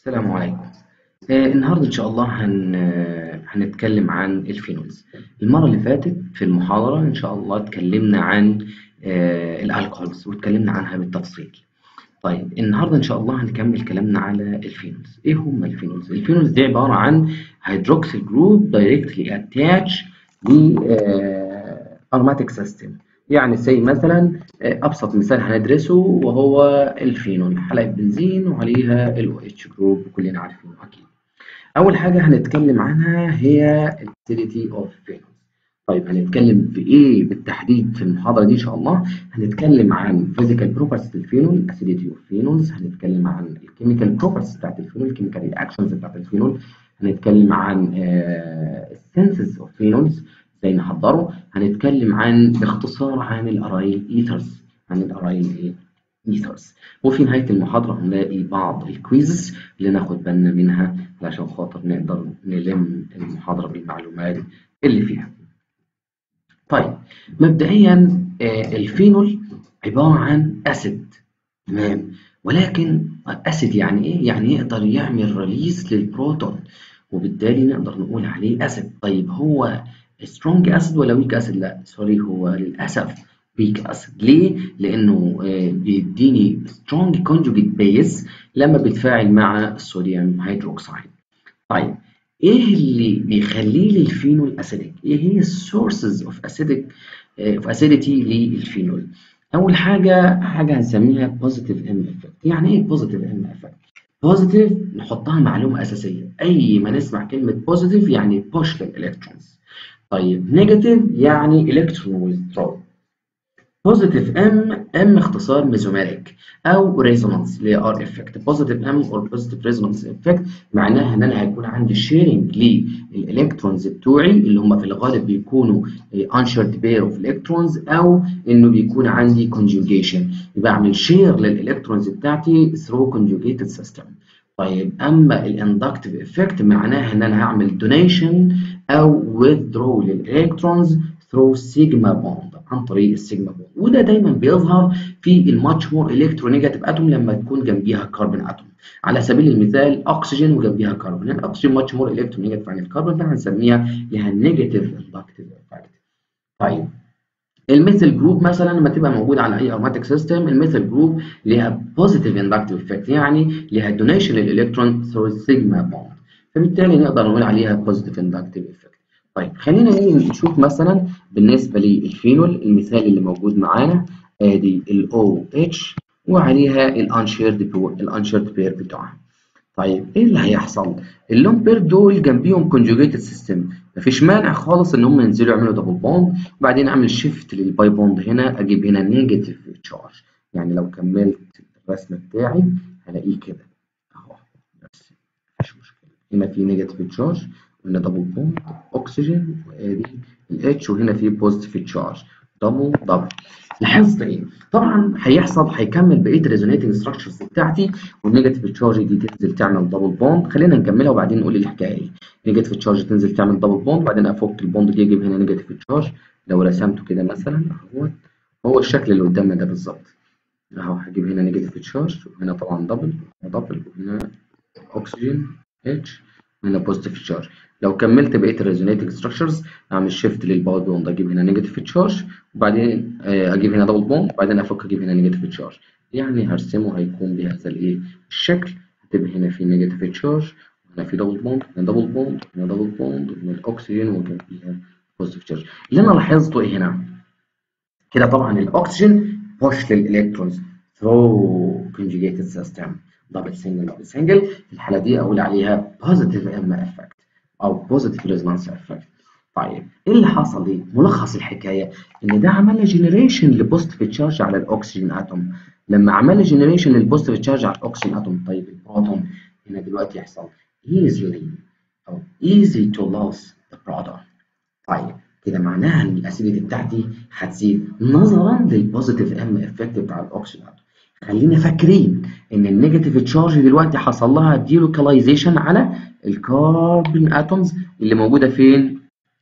السلام عليكم آه، النهارده ان شاء الله هن... آه، هنتكلم عن الفينولز المره اللي فاتت في المحاضره ان شاء الله اتكلمنا عن آه، الالكولز واتكلمنا عنها بالتفصيل طيب النهارده ان شاء الله هنكمل كلامنا على الفينولز ايه هم الفينولز الفينولز دي عباره عن هيدروكسيل جروب دايركتلي اتاتش ل اروماتيك سيستم يعني زي مثلا آه، ابسط مثال هندرسه وهو الفينول حلقه بنزين وعليها ال OH جروب كلنا عارفينه اكيد اول حاجه هنتكلم عنها هي acidity of phenols طيب هنتكلم في ايه بالتحديد في المحاضره دي ان شاء الله هنتكلم عن physical properties الفينول acidity of phenols هنتكلم عن الكيميكال properties بتاعت الفينول الكيميكال reactions بتاعت الفينول هنتكلم عن senses of phenols ازاي نحضره هنتكلم عن باختصار عن الارايل ايثرز عن الارايل ايه ايثرز وفي نهايه المحاضره هنلاقي بعض الكويزز اللي ناخد بالنا منها علشان خاطر نقدر نلم المحاضره بالمعلومات اللي فيها طيب مبدئيا آه، الفينول عباره عن اسيد تمام ولكن اسيد يعني ايه يعني يقدر يعمل ريليز للبروتون وبالتالي نقدر نقول عليه اسيد طيب هو سترونج اسيد ولا ويك اسيد لا سوري هو للاسف ويك اسيد ليه لانه آه، بيديني سترونج كونجوجيت بيز لما بيتفاعل مع الصوديوم هيدروكسيد طيب ايه اللي بيخليه لي الفينول اسيدك ايه هي السورسز اوف اسيدك اوف اسيديتي للفينول اول حاجه حاجه هنسميها بوزيتيف ام افكت يعني ايه بوزيتيف ام افكت بوزيتيف نحطها معلومه اساسيه اي ما نسمع كلمه بوزيتيف يعني بوش للالكترونز طيب نيجاتيف يعني الكترون ويزدرو بوزيتيف ام ام اختصار ميزوميريك او ريزونانس اللي هي ار افكت بوزيتيف ام اور بوزيتيف ريزونانس افكت معناها ان انا هيكون عندي شيرنج للالكترونز بتوعي اللي هم في الغالب بيكونوا انشرد بير اوف الكترونز او انه بيكون عندي conjugation يبقى اعمل شير للالكترونز بتاعتي through conjugated system طيب اما الاندكتيف افكت معناها ان انا هعمل دونيشن او withdraw للالكترونز through سيجما بوند عن طريق السيجما بوند وده دايما بيظهر في الماتش مور الكترونيجاتيف اتوم لما تكون جنبيها كربون اتوم على سبيل المثال اكسجين وجنبيها كربون يعني الاكسجين ماتش مور الكترونيجاتيف عن الكربون فهنسميها لها نيجاتيف اندكتيف افكت طيب الميثيل جروب مثلا لما تبقى موجوده على اي اروماتيك سيستم الميثيل جروب ليها بوزيتيف اندكتيف افكت يعني ليها دونيشن للالكترون ثرو سيجما بوند فبالتالي نقدر نقول عليها بوزيتيف اندكتيف افكت طيب خلينا ايه نشوف مثلا بالنسبه للفينول المثال اللي موجود معانا ادي ال OH وعليها الانشيرد الانشيرد بير بتوعها طيب ايه اللي هيحصل اللون بير دول جنبيهم كونجوجيتد سيستم مفيش مانع خالص ان هم ينزلوا يعملوا دبل بوند وبعدين اعمل شيفت للباي بوند هنا اجيب هنا نيجاتيف تشارج يعني لو كملت الرسم بتاعي هلاقيه كده اهو بس مفيش مشكله هنا في نيجاتيف تشارج وهنا دبل بوند اكسجين وادي الاتش وهنا في بوزيتيف تشارج دبل دبل لاحظت ايه؟ طبعا هيحصل هيكمل بقيه الريزونيتنج ستراكشرز بتاعتي والنيجاتيف تشارج دي تنزل تعمل دبل بوند خلينا نكملها وبعدين نقول الحكايه ايه نيجاتيف تشارج تنزل تعمل دبل بوند وبعدين افك البوند دي اجيب هنا نيجاتيف تشارج لو رسمته كده مثلا اهوت هو الشكل اللي قدامنا ده بالظبط اهو هجيب هنا نيجاتيف تشارج وهنا طبعا دبل دبل وهنا اكسجين اتش وهنا بوزيتيف تشارج لو كملت بقيه الريزونيتنج ستراكشرز اعمل شيفت للباور بوند اجيب هنا نيجاتيف تشارج وبعدين آه، اجيب هنا دبل بوند وبعدين افك اجيب هنا نيجاتيف تشارج يعني هرسمه هيكون بهذا الايه الشكل هتبقى هنا في نيجاتيف تشارج هنا في دبل بوند هنا دبل بوند هنا دبل بوند هنا الاكسجين وجنبيها بوزيتيف تشارج اللي انا لاحظته ايه هنا كده طبعا الاكسجين بوش للالكترونز ثرو conjugated سيستم دبل سنجل دبل سنجل في الحاله دي اقول عليها بوزيتيف ام افكت او بوزيتيف ريزونانس افكت طيب ايه اللي حصل ليه؟ ملخص الحكايه ان ده عمل جنريشن لبوزيتيف تشارج على الاكسجين اتوم لما عمل جنريشن للبوزيتيف تشارج على الاكسجين اتوم طيب البروتون هنا دلوقتي يحصل easily او easy to lose the proton طيب كده معناها ان الاسيديتي بتاعتي هتزيد نظرا للبوزيتيف ام افكت بتاع الاكسجين اتوم خلينا فاكرين ان النيجاتيف تشارج دلوقتي حصل لها ديلوكاليزيشن على الكربون اتومز اللي موجوده فين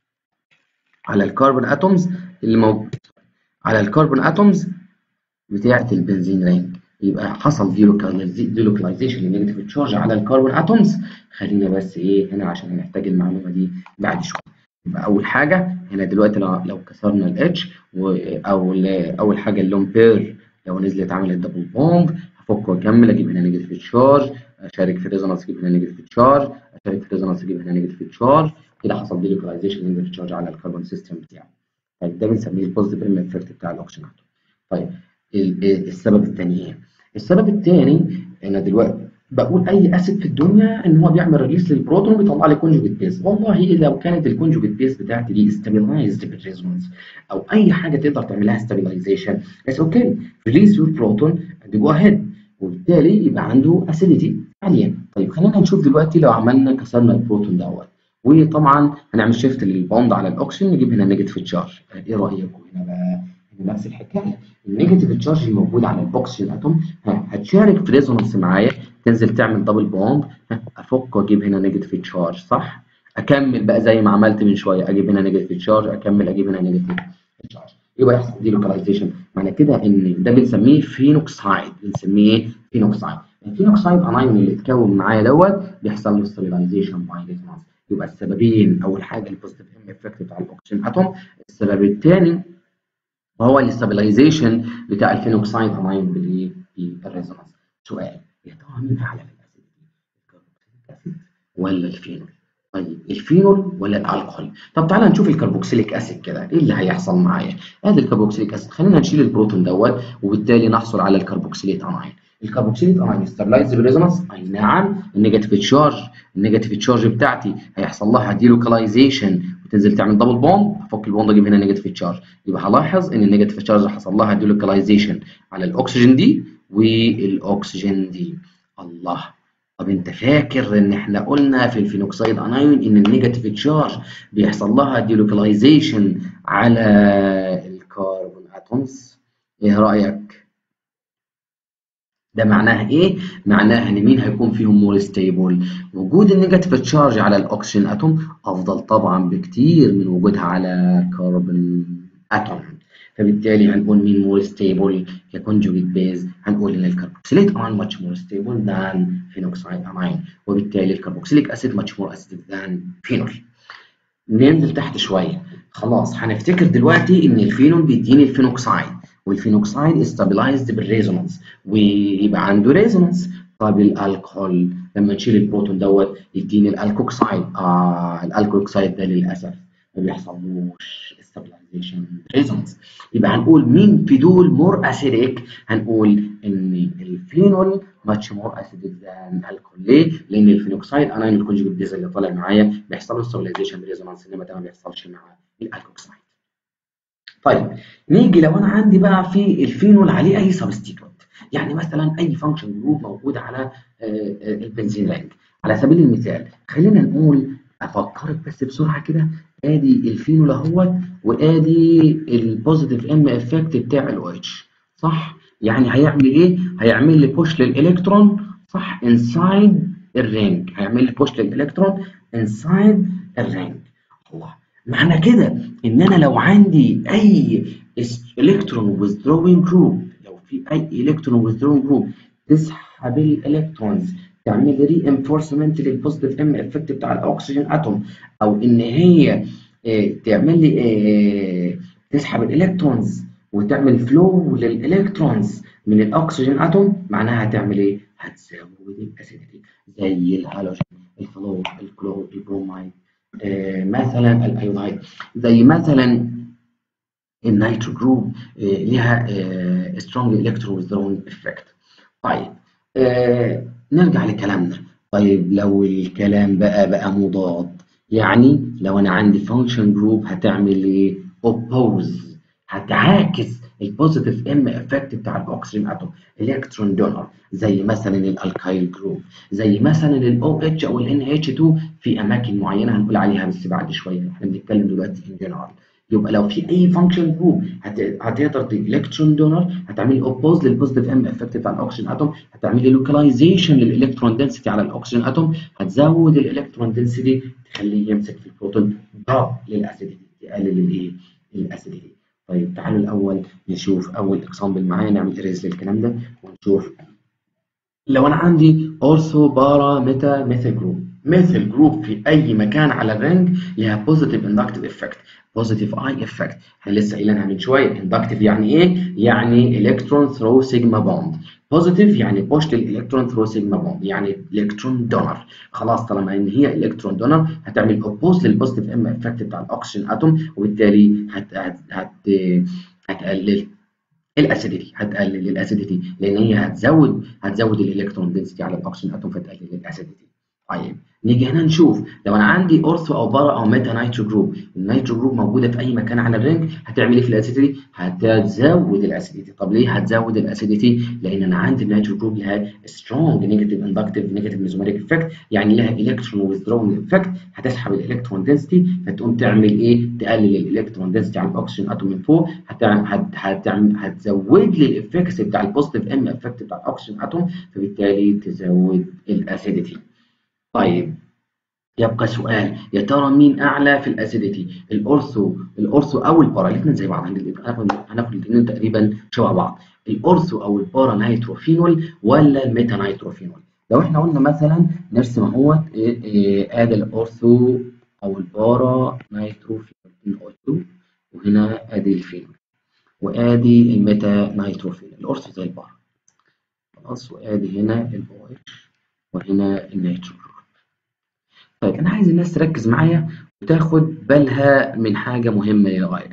على الكربون اتومز اللي موجود على الكربون اتومز بتاعه البنزين رينج يبقى حصل ديلوكاليزيشن للنيجاتيف تشارج على الكربون اتومز خلينا بس ايه هنا عشان نحتاج المعلومه دي بعد شويه يبقى اول حاجه هنا دلوقتي لو, لو كسرنا الاتش او اول حاجه اللون بير لو نزلت عملت دبل بوند هفك واكمل اجيب هنا نيجاتيف تشارج اشارك في ريزونانس اجيب هنا نيجاتيف تشارج اشارك في ريزونانس اجيب هنا نيجاتيف تشارج كده حصل ديلوكاليزيشن للنيجاتيف تشارج على الكربون سيستم بتاعي طيب ده بنسميه البوزيتيف ام افكت بتاع الاوكسجين طيب السبب الثاني ايه؟ السبب الثاني انا دلوقتي بقول اي اسيد في الدنيا ان هو بيعمل ريليس للبروتون وبيطلع لي كونجوجيت بيز والله لو كانت الكونجوجيت بيز بتاعتي دي استابيلايزد بالريزونانس او اي حاجه تقدر تعمل لها استابيلايزيشن اتس اوكي ريليس يور بروتون اند جو اهيد وبالتالي يبقى عنده اسيديتي عاليه طيب خلينا نشوف دلوقتي لو عملنا كسرنا البروتون دوت وطبعا هنعمل شيفت للبوند على الاوكسجين نجيب هنا نيجاتيف تشارج ايه رايكم هنا بقى نفس الحكايه النيجاتيف تشارج الموجود على الاوكسجين اتوم هتشارك في ريزونانس معايا تنزل تعمل دبل بوند افك واجيب هنا نيجاتيف تشارج صح اكمل بقى زي ما عملت من شويه اجيب هنا نيجاتيف تشارج اكمل اجيب هنا نيجاتيف تشارج يبقى يحصل دي لوكاليزيشن معنى كده ان ده بنسميه فينوكسايد بنسميه ايه فينوكسايد الفينوكسايد انايون اللي اتكون معايا دوت بيحصل له ستابيلايزيشن باي ريزونانس يبقى السببين اول حاجه البوزيتيف ام افكت بتاع الاوكسجين اتوم السبب الثاني وهو الاستابيلايزيشن بتاع الفينوكسايد انايون بالريزونانس سؤال يا ترى مين اعلى في الاسيد ولا الفينول طيب الفينول ولا الالكحول طب تعالى نشوف الكربوكسيليك اسيد كده ايه اللي هيحصل معايا ادي الكربوكسيليك اسيد خلينا نشيل البروتون دوت وبالتالي نحصل على الكربوكسيليت اناين الكربوكسيليت اناين ستابلايز بالريزونانس اي نعم النيجاتيف تشارج النيجاتيف تشارج بتاعتي هيحصل لها ديلوكاليزيشن وتنزل تعمل دبل بوند افك البوند اجيب هنا نيجاتيف تشارج يبقى هلاحظ ان النيجاتيف تشارج حصل لها ديلوكاليزيشن على الاكسجين دي والاكسجين دي الله طب انت فاكر ان احنا قلنا في الفينوكسيد انايون ان النيجاتيف تشارج بيحصل لها ديلوكاليزيشن على الكربون اتومز ايه رايك ده معناها ايه معناها ان مين هيكون فيهم مور ستيبل وجود النيجاتيف تشارج على الاكسجين اتوم افضل طبعا بكتير من وجودها على كربون اتوم فبالتالي هنقول مين مور ستيبل ككونجوجيت بيز هنقول ان الكربوكسيليت امين ماتش مور ستيبل ذان فينوكسيد امين وبالتالي الكربوكسيليك اسيد ماتش مور اسيد ذان فينول ننزل تحت شويه خلاص هنفتكر دلوقتي ان الفينول بيديني الفينوكسيد والفينوكسيد استابلايزد بالريزونانس ويبقى عنده ريزونانس طب الالكحول لما نشيل البروتون دوت يديني الالكوكسيد اه الالكوكسيد ده للاسف ما بيحصلوش استابلايزيشن ريزونانس يبقى هنقول مين في دول مور اسيديك هنقول ان الفينول ماتش مور اسيديك ذان الكحول ليه؟ لان الفينوكسيد انايون الكونجوجيت بيز اللي طالع معايا بيحصل له استابلايزيشن ريزونانس انما ده ما بيحصلش مع الالكوكسيد طيب نيجي لو انا عندي بقى في الفينول عليه اي سبستيتوت يعني مثلا اي فانكشن جروب موجود على البنزين رانج على سبيل المثال خلينا نقول افكرك بس بسرعه كده ادي الفينول اهوت وادي البوزيتيف ام افكت بتاع الاو اتش صح يعني هيعمل ايه هيعمل لي بوش للالكترون صح انسايد الرينج هيعمل لي بوش للالكترون انسايد الرينج الله معنى كده ان انا لو عندي اي الكترون withdrawing جروب لو في اي الكترون withdrawing جروب تسحب الالكترونز تعمل ري انفورسمنت للبوزيتيف ام افكت بتاع الاكسجين اتوم او ان هي اه تعمل لي اه تسحب الالكترونز وتعمل فلو للالكترونز من الاكسجين اتوم معناها هتعمل ايه؟ هتزود الاسيديتي زي الهالوجين الفلور الكلور البرومايد اه مثلا الايودايد زي مثلا النيترو جروب ليها سترونج الكترو ويزدرون افكت طيب نرجع لكلامنا طيب لو الكلام بقى بقى مضاد يعني لو انا عندي فانكشن جروب هتعمل ايه اوبوز هتعاكس البوزيتيف ام افكت بتاع الاكسجين اتوم الكترون دونر زي مثلا الالكايل جروب زي مثلا الاو اتش او الان اتش 2 في اماكن معينه هنقول عليها بس بعد شويه احنا بنتكلم دلوقتي ان جنرال يبقى لو في اي فانكشن جروب هتقدر الكترون دونر هتعمل اوبوز للبوزيتيف ام افكت بتاع الاكسجين اتوم هتعمل لي لوكاليزيشن للالكترون دنسيتي على الاكسجين اتوم هتزود الالكترون دنسيتي تخليه يمسك في البروتون ضرب للاسيديتي تقلل الايه الاسيديتي طيب تعالوا الاول نشوف اول اكزامبل معايا نعمل اريز للكلام ده ونشوف لو انا عندي اورثو بارا ميتا ميثيل جروب ميثيل جروب في اي مكان على الرنج ليها بوزيتيف اندكتيف افكت بوزيتيف اي افكت احنا لسه قايلينها من شويه اندكتيف يعني ايه يعني الكترون ثرو سيجما بوند بوزيتيف يعني بوش للالكترون ثرو سيجما بوند يعني الكترون دونر خلاص طالما ان هي الكترون دونر هتعمل اوبوز للبوزيتيف ام افكت بتاع الاكسجين اتوم وبالتالي هت هت هت هتقلل الاسيديتي هتقلل الاسيديتي لان هي هتزود هتزود الالكترون دنسيتي على الاكسجين اتوم فتقلل الاسيديتي طيب نيجي هنا نشوف لو انا عندي اورثو او بارا او ميتا نايترو جروب النايترو جروب موجوده في اي مكان على الرنج هتعمل ايه في الاسيديتي هتزود الاسيديتي طب ليه هتزود الاسيديتي لان انا عندي النايترو جروب لها سترونج نيجاتيف اندكتيف نيجاتيف ميزوميريك افكت يعني لها الكترون ويزدرون افكت هتسحب الالكترون دنسيتي فتقوم تعمل ايه تقلل الالكترون دنسيتي على الاكسجين اتوم من فوق هتعمل هتعمل هتزود لي الافكس بتاع البوزيتيف ام افكت بتاع الاكسجين اتوم فبالتالي تزود الاسيديتي طيب يبقى سؤال يا ترى مين اعلى في الاسيديتي الاورثو الاورثو او البارا الاثنين زي بعض هناخد الاثنين تقريبا شبه بعض الاورثو او البارا نيتروفينول ولا الميتا نيتروفينول لو احنا قلنا مثلا نرسم اهوت ادي الاورثو او البارا نيتروفينول وهنا ادي الفينول وادي الميتا نيتروفينول الاورثو زي البارا خلاص وادي هنا الاو اتش وهنا النيترو طيب انا عايز الناس تركز معايا وتاخد بالها من حاجه مهمه للغايه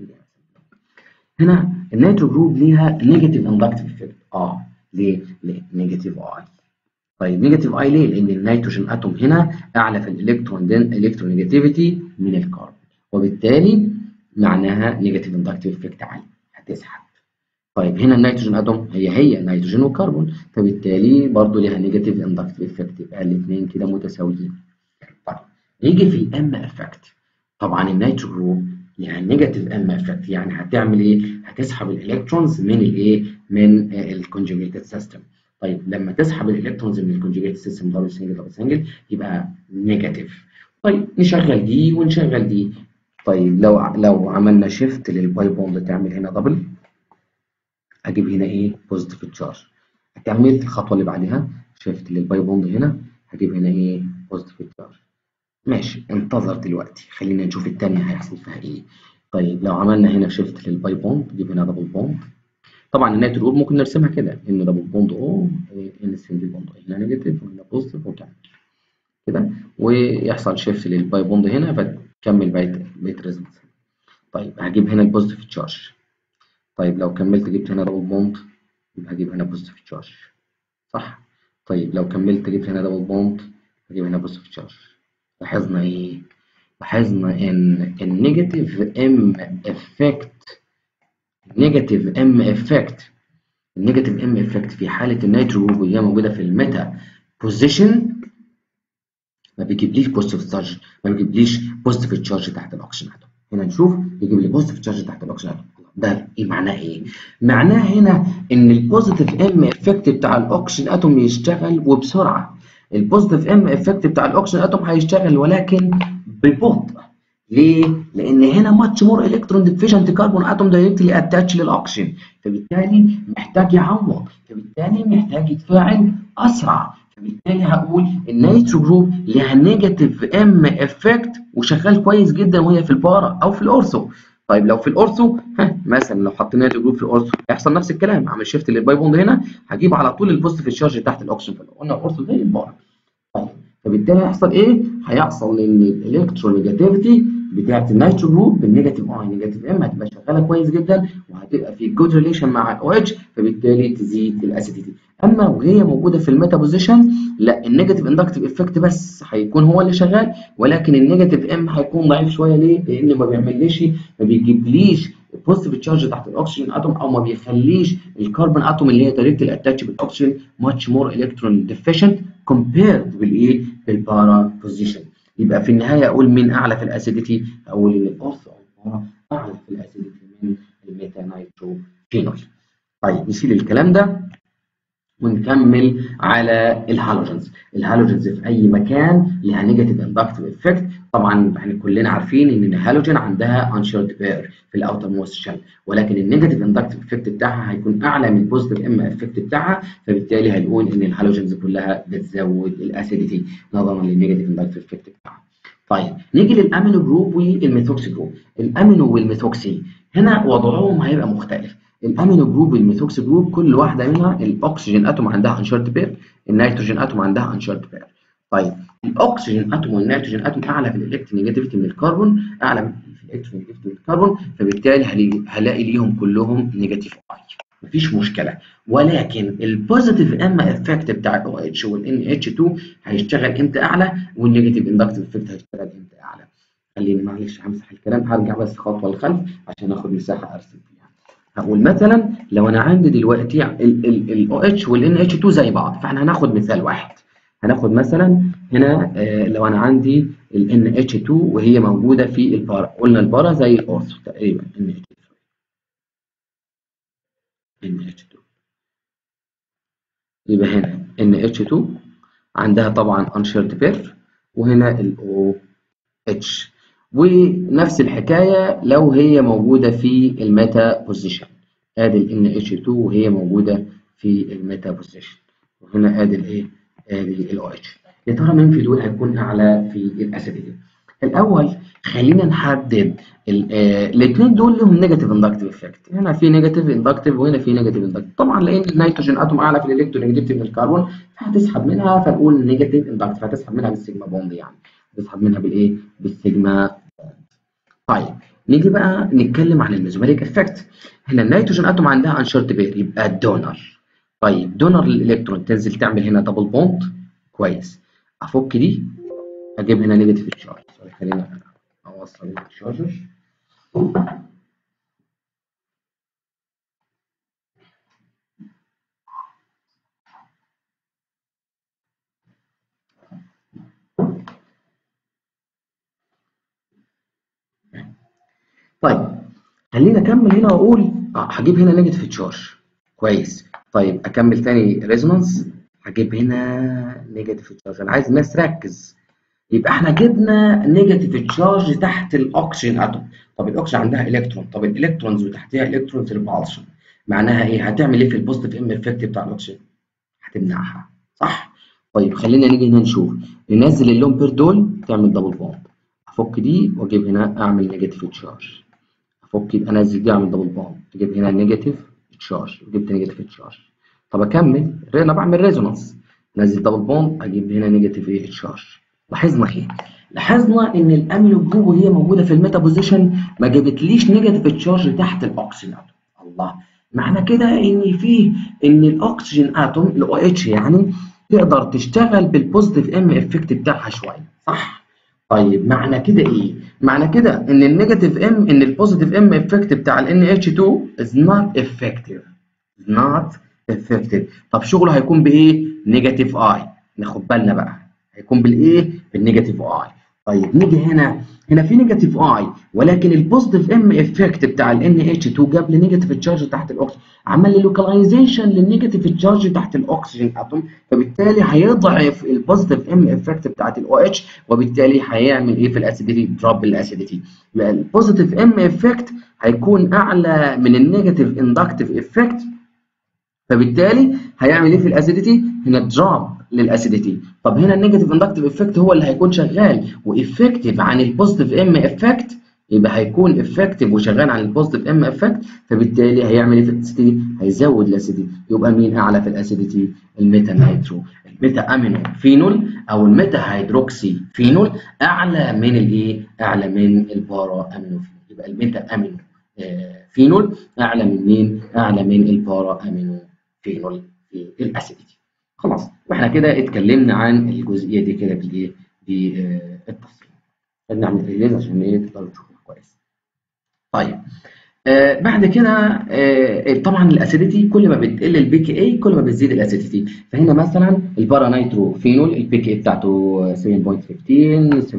هنا النيترو جروب ليها نيجاتيف اندكتيف افكت اه ليه؟ ليه؟ نيجاتيف اي طيب نيجاتيف اي ليه؟ لان النيتروجين اتوم هنا اعلى في الالكترون دين الكترون نيجاتيفيتي من الكربون وبالتالي معناها نيجاتيف اندكتيف افكت عالي هتسحب طيب هنا النيتروجين اتوم هي هي نيتروجين وكربون فبالتالي برضه ليها نيجاتيف اندكتيف افكت يبقى الاثنين كده متساويين طيب نيجي في الام افكت طبعا النيترو جروب ليها نيجاتيف ام افكت يعني هتعمل ايه؟ هتسحب الالكترونز من الايه؟ من الكونجوجيتد سيستم طيب لما تسحب الالكترونز من الكونجوجيتد سيستم دبل سنجل دبل سنجل يبقى نيجاتيف طيب نشغل دي ونشغل دي طيب لو لو عملنا شيفت للباي بوند تعمل هنا دبل اجيب هنا ايه؟ بوزيتيف تشارج هتعمل الخطوه اللي بعدها شيفت للباي بوند هنا هجيب هنا ايه؟ بوزيتيف تشارج ماشي انتظر دلوقتي خلينا نشوف الثانيه هيحصل فيها ايه طيب لو عملنا هنا شيفت للباي بوند نجيب هنا دبل بوند طبعا الناتج جروب ممكن نرسمها كده ان دبل بوند او ان سنجل بوند هنا نيجاتيف وهنا بوزيتيف وكده كده ويحصل شيفت للباي بوند هنا فتكمل بقيه بقيه ريزلتس طيب هجيب هنا البوزيتيف تشارج طيب لو كملت جبت هنا دبل بوند يبقى هجيب هنا بوزيتيف تشارج صح طيب لو كملت جبت هنا دبل بوند هجيب هنا بوزيتيف تشارج لاحظنا ايه لاحظنا ان النيجاتيف ام افكت نيجاتيف ام افكت النيجاتيف ام افكت في حاله النيترو جروب وهي موجوده في الميتا بوزيشن ما بيجيبليش بوزيتيف تشارج ما بيجيبليش بوزيتيف تشارج تحت الاكسجين اتوم هنا نشوف يجيب لي بوزيتيف تشارج تحت الاكسجين اتوم ده ايه معناه ايه معناه هنا ان البوزيتيف ام افكت بتاع الاكسجين اتوم يشتغل وبسرعه البوزيتيف ام افكت بتاع الاكسجين اتوم هيشتغل ولكن ببطء ليه؟ لان هنا ماتش مور الكترون ديفيشنت كربون اتوم دايركتلي اتاتش للاكسجين فبالتالي محتاج يعوض فبالتالي محتاج يتفاعل اسرع فبالتالي هقول النيترو جروب ليها نيجاتيف ام افكت وشغال كويس جدا وهي في البارا او في الاورثو طيب لو في الاورثو ها مثلا لو حطينا نيترو جروب في الاورثو هيحصل نفس الكلام اعمل شيفت للباي بوند هنا هجيب على طول البوزيتيف تشارج تحت الاكسجين قلنا الاورثو زي البارا طيب فبالتالي هيحصل ايه؟ هيحصل ان الالكترونيجاتيفيتي بتاعت النيترو جروب بالنيجاتيف اي نيجاتيف ام هتبقى شغاله كويس جدا وهتبقى في جود ريليشن مع الاو اتش فبالتالي تزيد الاسيديتي اما وهي موجوده في الميتا بوزيشن لا النيجاتيف اندكتيف افكت بس هيكون هو اللي شغال ولكن النيجاتيف ام هيكون ضعيف شويه ليه؟ لان ما بيعمليش ما بيجيبليش بوزيتيف تشارج تحت الاكسجين اتوم او ما بيخليش الكربون اتوم اللي هي دايركتلي اتاتش بالاكسجين ماتش مور الكترون ديفيشنت كومبيرد بالايه؟ بالبارا بوزيشن يبقى في النهايه اقول مين اعلى في الاسيديتي؟ اقول ان الاورثو اعلى في الاسيديتي من الميتا نايترو فينول. طيب نشيل الكلام ده ونكمل على الهالوجنز الهالوجنز في اي مكان لها نيجاتيف اندكتيف افكت طبعا احنا كلنا عارفين ان الهالوجين عندها انشيرد بير في الاوتر موست شيل ولكن النيجاتيف اندكتيف افكت بتاعها هيكون اعلى من البوزيتيف ام افكت بتاعها فبالتالي هنقول ان الهالوجنز كلها بتزود الاسيديتي نظرا للنيجاتيف اندكتيف افكت بتاعها طيب نيجي للامينو جروب والميثوكسي جروب الامينو والميثوكسي هنا وضعهم هيبقى مختلف الامينو جروب والميثوكسي جروب كل واحده منها الاكسجين اتوم عندها انشارد بير النيتروجين اتوم عندها انشارد بير طيب الاكسجين اتوم والنيتروجين اتوم اعلى في الالكترونيجاتيفيتي من الكربون اعلى في الالكترونيجاتيفيتي من الكربون فبالتالي هلاقي ليهم كلهم نيجاتيف اي مفيش مشكله ولكن البوزيتيف ام افكت بتاع الاو اتش والان اتش 2 هيشتغل امتى اعلى والنيجاتيف اندكتيف افكت هيشتغل امتى اعلى خليني معلش همسح الكلام هرجع بس خطوه لخلف عشان اخد مساحه ارسم فيها هقول مثلا لو انا عندي دلوقتي الاو اتش والان اتش 2 زي بعض فاحنا هناخد مثال واحد هناخد مثلا هنا آه لو انا عندي ال اتش 2 وهي موجوده في البارا قلنا البارا زي الاورثو تقريبا ان اتش 2 ان اتش 2 يبقى هنا ان اتش 2 عندها طبعا انشيرد بير وهنا الاو اتش ونفس الحكايه لو هي موجوده في الميتا بوزيشن ادي ال اتش 2 وهي موجوده في الميتا بوزيشن وهنا ادي الايه ادي الاو اتش يا ترى مين في دول هيكون اعلى في الاسيديتي الاول خلينا نحدد الاثنين دول لهم نيجاتيف اندكتيف افكت هنا في نيجاتيف اندكتيف وهنا في نيجاتيف اندكتيف طبعا لان النيتروجين اتوم اعلى في الالكترونيجاتيف من الكربون فهتسحب منها فنقول نيجاتيف اندكتيف هتسحب منها بالسيجما بوند يعني هتسحب منها بالايه بالسيجما طيب نيجي بقى نتكلم عن الميزوميريك افكت هنا النيتروجين اتوم عندها انشرت بير يبقى دونر طيب دونر للالكترون تنزل تعمل هنا دبل بوند كويس افك دي اجيب هنا نيجاتيف تشارج خلينا اوصل التشارجر طيب خلينا اكمل هنا واقول اه هجيب هنا نيجاتيف تشارج كويس طيب اكمل تاني ريزونانس هجيب هنا نيجاتيف تشارج انا عايز الناس تركز يبقى احنا جبنا نيجاتيف تشارج تحت الاكسجين اتوم طب الاكسجين عندها الكترون طب الالكترونز وتحتها الكترونز ريبالشن معناها ايه هتعمل ايه في البوزيتيف ام افكت بتاع الاكسجين هتمنعها صح طيب خلينا نيجي هنا نشوف ننزل اللون بير دول تعمل دبل بوند افك دي واجيب هنا اعمل نيجاتيف تشارج افك يبقى انزل دي اعمل دبل بوند اجيب هنا نيجاتيف تشارج جبت نيجاتيف تشارج طب اكمل انا بعمل ريزونانس نزل دبل بوند اجيب هنا نيجاتيف ايه تشارج لاحظنا ايه؟ لاحظنا ان الامينو جروب وهي موجوده في الميتا بوزيشن ما جابتليش نيجاتيف تشارج تحت الاكسجين اتوم الله معنى كده ان في ان الاكسجين اتوم الاو اتش يعني تقدر تشتغل بالبوزيتيف ام افكت بتاعها شويه صح؟ طيب معنى كده ايه؟ معنى كده ان النيجاتيف ام ان البوزيتيف ام افكت بتاع ال اتش 2 is not effective is not effective طب شغله هيكون بايه؟ نيجاتيف اي ناخد بالنا بقى هيكون بالايه؟ بالنيجاتيف اي. طيب نيجي هنا هنا في نيجاتيف اي ولكن البوزيتيف ام افكت بتاع ال ان اتش 2 جاب لي نيجاتيف تشارج تحت الاكسجين عمل لي لوكاليزيشن للنيجاتيف تشارج تحت الاكسجين اتوم فبالتالي هيضعف البوزيتيف ام افكت بتاعت الاو اتش وبالتالي هيعمل ايه في الاسيديتي؟ دروب الاسيديتي. يبقى البوزيتيف ام افكت هيكون اعلى من النيجاتيف اندكتيف افكت فبالتالي هيعمل ايه في الاسيديتي؟ هنا دروب للاسيديتي طب هنا النيجاتيف اندكتيف افكت هو اللي هيكون شغال وافكتيف عن البوزيتيف ام افكت يبقى هيكون افكتيف وشغال عن البوزيتيف ام افكت فبالتالي هيعمل ايه في الاسيديتي؟ هيزود الاسيديتي يبقى مين اعلى في الاسيديتي؟ الميتا نايترو الميتا امينو فينول او الميتا هيدروكسي فينول اعلى من الايه؟ اعلى من البارا امينو فينول يبقى الميتا امينو فينول اعلى من مين؟ اعلى من البارا امينو فينول في الاسيديتي خلاص واحنا كده اتكلمنا عن الجزئيه دي كده بالايه بالتفصيل نعمل ريليز عشان ايه تقدروا تشوفوها كويس طيب آه بعد كده آه طبعا الاسيديتي كل ما بتقل البي كي اي كل ما بتزيد الاسيديتي فهنا مثلا البارا نايترو فينول البي كي اي بتاعته 7.15 7.22 8.25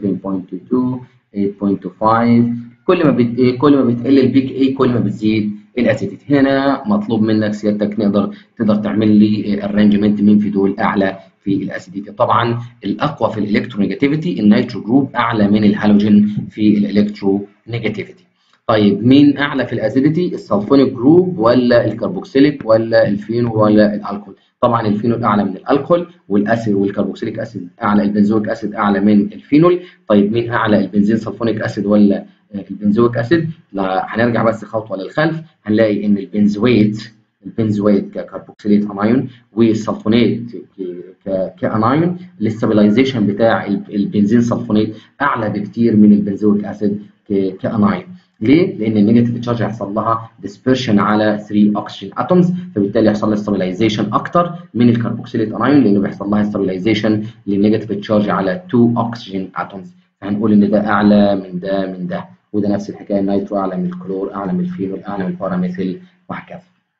كل ما بت ايه كل ما بتقل البي كي اي كل ما بتزيد الاسيديتي هنا مطلوب منك سيادتك نقدر تقدر تعمل لي ارانجمنت مين في دول اعلى في الاسيديتي طبعا الاقوى في الالكترونيجاتيفيتي النيترو جروب اعلى من الهالوجين في الالكترونيجاتيفيتي طيب مين اعلى في الاسيديتي السلفونيك جروب ولا الكربوكسيليك ولا الفينول ولا الالكول طبعا الفينول اعلى من الالكول والاسيد والكربوكسيليك اسيد اعلى البنزويك اسيد اعلى من الفينول طيب مين اعلى البنزين سلفونيك اسيد ولا البنزويك اسيد لا هنرجع بس خطوه للخلف هنلاقي ان البنزويت البنزويت ككربوكسيليت انايون والسلفونيت كانايون الاستابلايزيشن بتاع البنزين سلفونيت اعلى بكتير من البنزويك اسيد كانايون ليه؟ لان النيجاتيف تشارج هيحصل لها ديسبرشن على 3 اوكسجين اتومز فبالتالي يحصل لها ستابلايزيشن اكتر من الكربوكسيليت انايون لانه بيحصل لها ستابلايزيشن للنيجاتيف تشارج على 2 اوكسجين اتومز فهنقول ان ده اعلى من ده من ده وده نفس الحكايه النيترو اعلى من الكلور اعلى من الفينول اعلى من الباراميثيل وهكذا.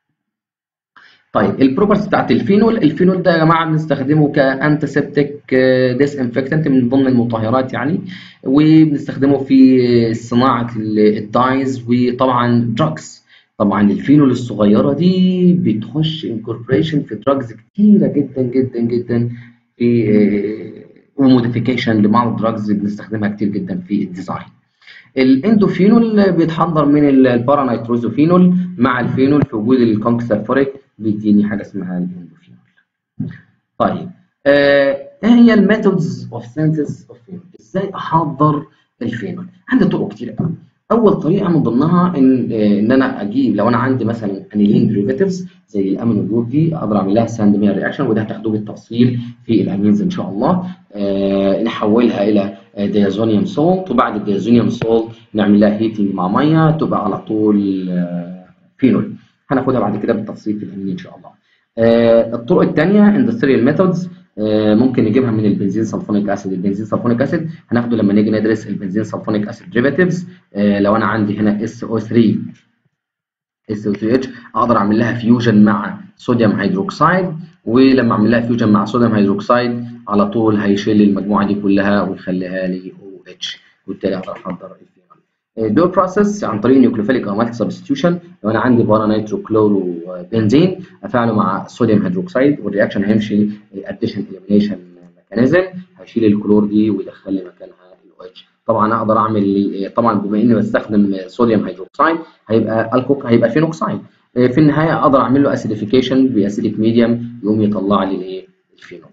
طيب البروبرتيز بتاعت الفينول الفينول ده يا جماعه بنستخدمه كانتيسبتيك ديس انفكتنت من ضمن المطهرات يعني وبنستخدمه في صناعه الدايز وطبعا دراجز طبعا الفينول الصغيره دي بتخش انكوربريشن في دراجز كتيره جدا جدا جدا في وموديفيكيشن لبعض الدراجز بنستخدمها كتير جدا في الديزاين الاندوفينول بيتحضر من البارانيتروزوفينول مع الفينول في وجود الكونكسرفوريك بيديني حاجه اسمها الاندوفينول. طيب آه هي الميثودز اوف سينثيس اوف فينول؟ ازاي احضر الفينول؟ عندي طرق كتير قوي. اول طريقه من ضمنها ان آه ان انا اجيب لو انا عندي مثلا انيلين ديريفاتيفز زي الامينو جروب دي اقدر اعمل لها ساندمير رياكشن وده هتاخدوه بالتفصيل في الامينز ان شاء الله. آه نحولها الى ديازونيوم سولت وبعد الديازونيوم سولت نعمل لها هيتنج مع ميه تبقى على طول آه فينول. هناخدها بعد كده بالتفصيل في الامين ان شاء الله. آه الطرق الثانيه اندستريال ميثودز آه ممكن نجيبها من البنزين سلفونيك اسيد، البنزين سلفونيك اسيد هناخده لما نيجي ندرس البنزين سلفونيك اسيد ديريفاتيفز آه لو انا عندي هنا SO3 SO3H اقدر اعمل لها فيوجن مع صوديوم هيدروكسيد ولما اعمل لها فيوجن مع صوديوم هيدروكسيد على طول هيشيل المجموعه دي كلها ويخليها لي OH وبالتالي اقدر احضر الفينول. دول بروسيس عن طريق نيوكليوفيليك اروماتيك سبستيوشن لو انا عندي بارا نيترو كلورو بنزين افعله مع صوديوم هيدروكسيد والرياكشن هيمشي اديشن اليمينيشن ميكانيزم هيشيل الكلور دي ويدخل لي مكانها ال OH طبعا اقدر اعمل طبعا بما اني بستخدم صوديوم هيدروكسيد هيبقى الكوك هيبقى فينوكسيد في النهايه اقدر اعمل له اسيديفيكيشن باسيديك ميديوم يقوم يطلع لي الايه الفينول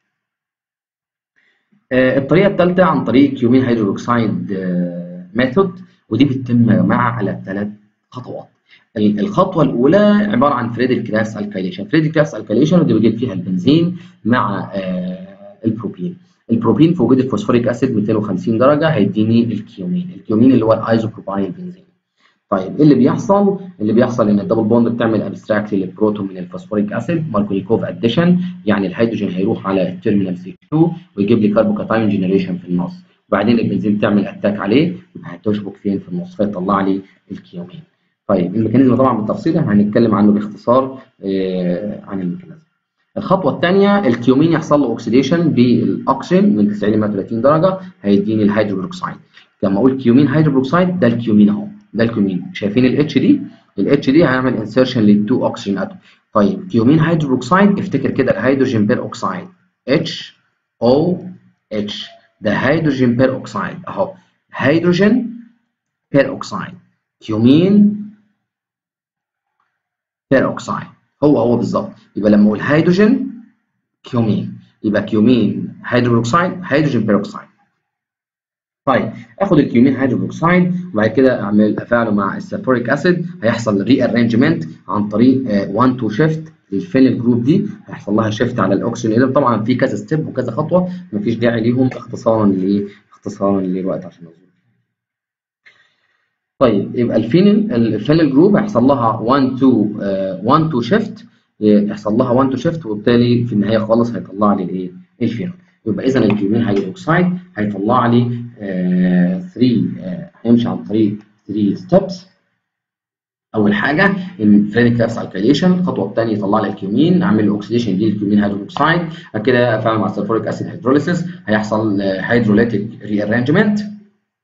الطريقه الثالثه عن طريق كيومين هيدروكسيد ميثود ودي بتتم يا جماعه على ثلاث خطوات الخطوه الاولى عباره عن فريدل كلاس الكايليشن فريدل كلاس الكايليشن ودي بجيب فيها البنزين مع البروبين البروبين في وجود الفوسفوريك اسيد 250 درجه هيديني الكيومين الكيومين اللي هو الايزوبروبايل بنزين طيب ايه اللي بيحصل؟ اللي بيحصل ان الدبل بوند بتعمل ابستراكت للبروتون من الفوسفوريك اسيد ماركوليكوف اديشن يعني الهيدروجين هيروح على التيرمينال سي 2 ويجيب لي كاربوكاتايون جنريشن في النص وبعدين البنزين بتعمل اتاك عليه يبقى هتشبك فين في النص فيطلع لي الكيومين. طيب الميكانيزم طبعا بالتفصيل هنتكلم عنه باختصار آه عن الميكانيزم. الخطوه الثانيه الكيومين يحصل له اوكسيديشن بالاكسجين من 90 ل 130 درجه هيديني الهيدروكسيد. لما اقول كيومين هيدروكسيد ده الكيومين اهو ده الكيومين شايفين الاتش دي الاتش دي هيعمل انسرشن للتو اوكسجين اتوم طيب كيومين هيدروكسيد افتكر كده الهيدروجين بير اوكسيد اتش او اتش ده هيدروجين بير اوكسيد اهو هيدروجين بير اوكسيد كيومين بير اوكسيد هو هو بالظبط يبقى لما اقول هيدروجين كيومين يبقى كيومين هيدروكسيد هيدروجين بير اوكسيد طيب اخد الكيومين هيدروكسيد وبعد كده اعمل افعله مع السلفوريك اسيد هيحصل ري ارينجمنت عن طريق 1 2 شيفت للفينل جروب دي هيحصل لها شيفت على الاكسجين طبعا في كذا ستيب وكذا خطوه مفيش داعي ليهم اختصارا ل اختصارا للوقت عشان نظبط طيب يبقى الفينل الفينل جروب هيحصل لها 1 2 1 2 شيفت يحصل لها 1 2 شيفت وبالتالي في النهايه خالص هيطلع لي الايه الفينول يبقى اذا الكيومين هيدروكسيد هيطلع لي 3 هيمشي عن طريق 3 ستيبس اول حاجه الفريدك كلاس الكاليشن الخطوه الثانيه يطلع لي الكيومين اعمل له اوكسيديشن دي الكيومين هيدروكسيد بعد كده افعل مع السلفوريك اسيد هيدروليسيس هيحصل هيدروليتيك ري ارانجمنت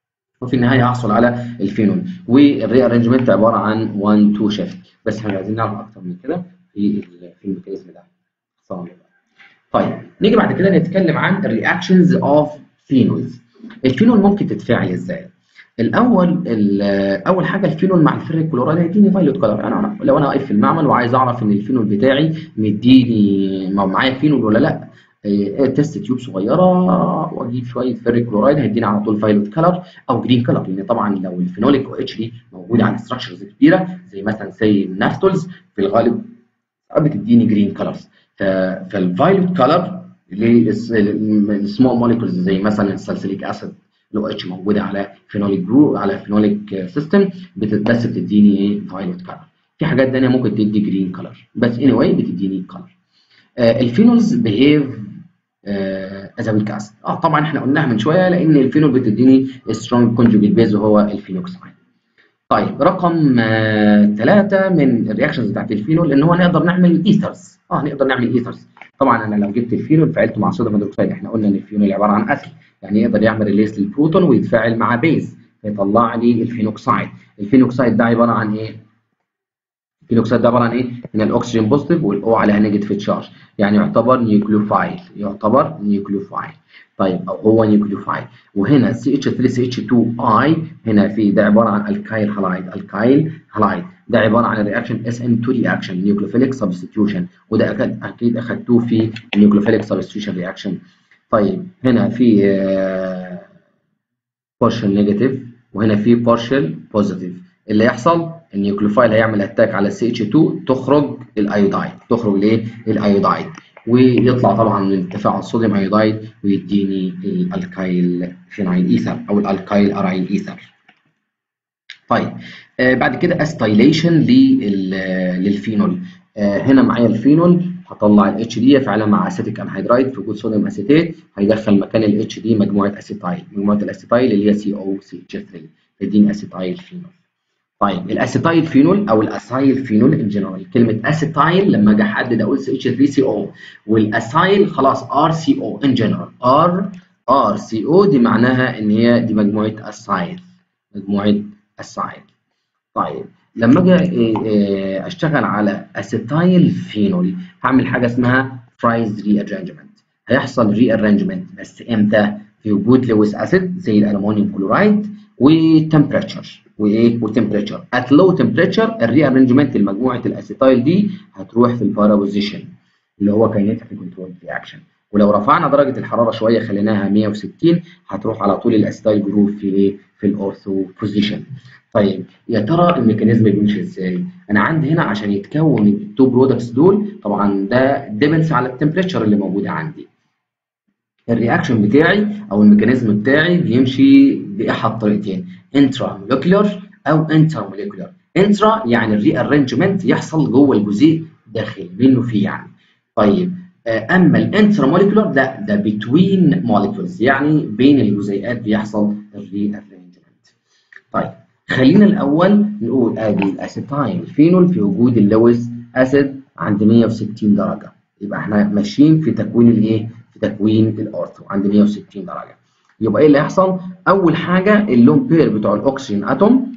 وفي النهايه احصل على الفينول والري ارينجمنت عباره عن 1 2 شيفت بس احنا عايزين نعرف اكتر من كده في في الميكانيزم ده طيب نيجي بعد كده نتكلم عن الرياكشنز اوف فينولز الفينول ممكن تتفاعل ازاي الاول اول حاجه الفينول مع الفيريك كلورايد هيديني فايلوت كلر انا لو انا واقف في المعمل وعايز اعرف ان الفينول بتاعي مديني معايا فينول ولا لا تيست تيوب صغيره واجيب شويه فيريك كلورايد هيديني على طول فايلوت كلر او جرين كلر لان طبعا لو الفينوليك او اتش دي موجوده على ستراكشرز كبيره زي مثلا زي النافتولز في الغالب بتديني جرين كلرز فالفايلوت كلر للسمول موليكولز زي مثلا السلسليك اسيد لو اتش موجوده على فينوليك جرو على فينوليك سيستم بس بتديني ايه فايلوت كلر في حاجات ثانيه ممكن تدي جرين كلر بس اني anyway بتديني كلر آه الفينولز بيهيف از ويك اسيد اه طبعا احنا قلناها من شويه لان الفينول بتديني سترونج كونجوجيت بيز وهو الفينوكسايد طيب رقم ثلاثة آه من الرياكشنز بتاعت الفينول ان هو نقدر نعمل ايثرز اه نقدر نعمل ايثرز طبعا انا لو جبت الفينول فعلته مع صوديوم هيدروكسيد احنا قلنا ان الفينول عباره عن اسيد يعني يقدر يعمل ريليس للبروتون ويتفاعل مع بيز فيطلع لي الفينوكسايد الفينوكسايد ده عباره عن ايه الفينوكسيد ده عباره عن ايه؟ ان الاكسجين بوزيتيف والاو عليها نيجاتيف تشارج يعني يعتبر نيوكليوفايل يعتبر نيوكليوفايل طيب او هو نيوكليوفايل وهنا CH3CH2I هنا في ده عباره عن الكايل هالايد الكايل هالايد ده عباره عن الرياكشن SN2 رياكشن نيوكليوفيليك سبستيتيوشن وده اكيد اكيد اخدتوه في النيوكليوفيليك سبستيتيوشن رياكشن طيب هنا في بارشل نيجاتيف وهنا في بارشل بوزيتيف اللي يحصل النيوكليوفايل هيعمل اتاك على السي اتش 2 تخرج الايودايد تخرج الايه الايودايد ويطلع طبعا من التفاعل الصوديوم ايودايد ويديني الالكايل فينايل ايثر او الالكايل ارايل ايثر طيب آه بعد كده استايليشن للفينول آه هنا معايا الفينول هطلع الاتش دي يفعلها مع اسيتيك انهيدرايد في وجود صوديوم اسيتيت هيدخل مكان الاتش دي مجموعه اسيتايل مجموعه الاسيتايل اللي هي سي او سي اتش 3 تديني اسيتايل فينول طيب الاسيتايل فينول او الاسايل فينول ان جنرال كلمه اسيتايل لما اجي احدد اقول سي اتش 3 سي او والاسايل خلاص ار سي او ان جنرال ار ار سي او دي معناها ان هي دي مجموعه اسايل مجموعه اسايل طيب لما اجي اشتغل على اسيتايل فينول هعمل حاجه اسمها فرايز ري ارانجمنت هيحصل ري ارانجمنت بس امتى في وجود لويس اسيد زي الالومنيوم كلورايد وتمبريتشر وايه وتمبريتشر ات لو تمبريتشر الري ارانجمنت لمجموعه الاسيتايل دي هتروح في البارا بوزيشن اللي هو كاينيتيك كنترول رياكشن ولو رفعنا درجه الحراره شويه خليناها 160 هتروح على طول الاسيتايل جروب في ايه في الاورثو بوزيشن طيب يا ترى الميكانيزم بيمشي ازاي انا عندي هنا عشان يتكون التو برودكتس دول طبعا ده ديبنس على التمبريتشر اللي موجوده عندي الرياكشن بتاعي او الميكانيزم بتاعي بيمشي باحد طريقتين انترا مولكيولر او انتر مولكيولر انترا يعني الري ارانجمنت يحصل جوه الجزيء داخل منه فيه يعني طيب اما الانترا مولكيولر لا ده بتوين مولكيولز يعني بين الجزيئات بيحصل الري ارانجمنت طيب خلينا الاول نقول ادي الاسيتايل فينول في وجود اللويس اسيد عند 160 درجه يبقى احنا ماشيين في تكوين الايه في تكوين الاورثو عند 160 درجه يبقى ايه اللي هيحصل اول حاجه اللون بير بتوع الاكسجين اتوم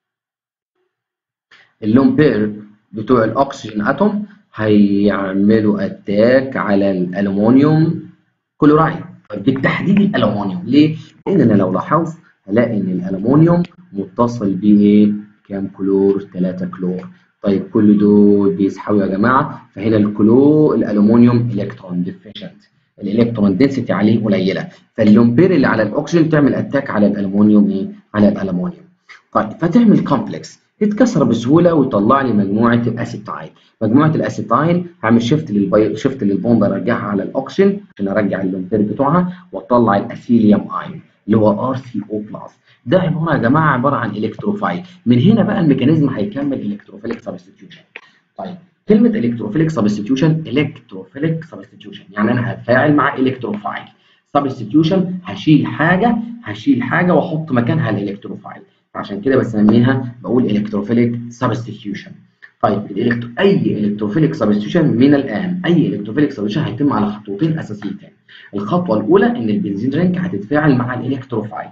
اللون بير بتوع الاكسجين اتوم هيعملوا اتاك على الالومنيوم كلورايد بالتحديد الالومنيوم ليه لان انا لو لاحظت هلاقي ان الالومنيوم متصل بايه كام كلور 3 كلور طيب كل دول بيسحبوا يا جماعه فهنا الكلو الالومنيوم الكترون ديفيشنت الالكترون دنسيتي عليه قليله فاللومبير اللي على الاكسجين تعمل اتاك على الالومنيوم ايه على الالومنيوم طيب فتعمل كومبلكس يتكسر بسهوله ويطلع لي مجموعه الاسيتايل مجموعه الاسيتايل هعمل شيفت للبي... شيفت للبوند ارجعها على الاكسجين عشان ارجع اللومبير بتوعها واطلع الاسيليوم ايون اللي هو ار سي او بلس ده عباره يا جماعه عباره عن الكتروفايل من هنا بقى الميكانيزم هيكمل الكتروفيليك سبستيتيوشن طيب كلمه الكتروفيليك سبستيتيوشن الكتروفيليك سبستيتيوشن يعني انا هتفاعل مع الكتروفايل سبستيتيوشن هشيل حاجه هشيل حاجه واحط مكانها الالكتروفايل عشان كده بسميها بقول الكتروفيليك سبستيتيوشن طيب الالكترو اي الكتروفيليك سبستيتيوشن من الان اي الكتروفيليك سبستيتيوشن هيتم على خطوتين اساسيتين الخطوه الاولى ان البنزين رينج هتتفاعل مع الالكتروفايل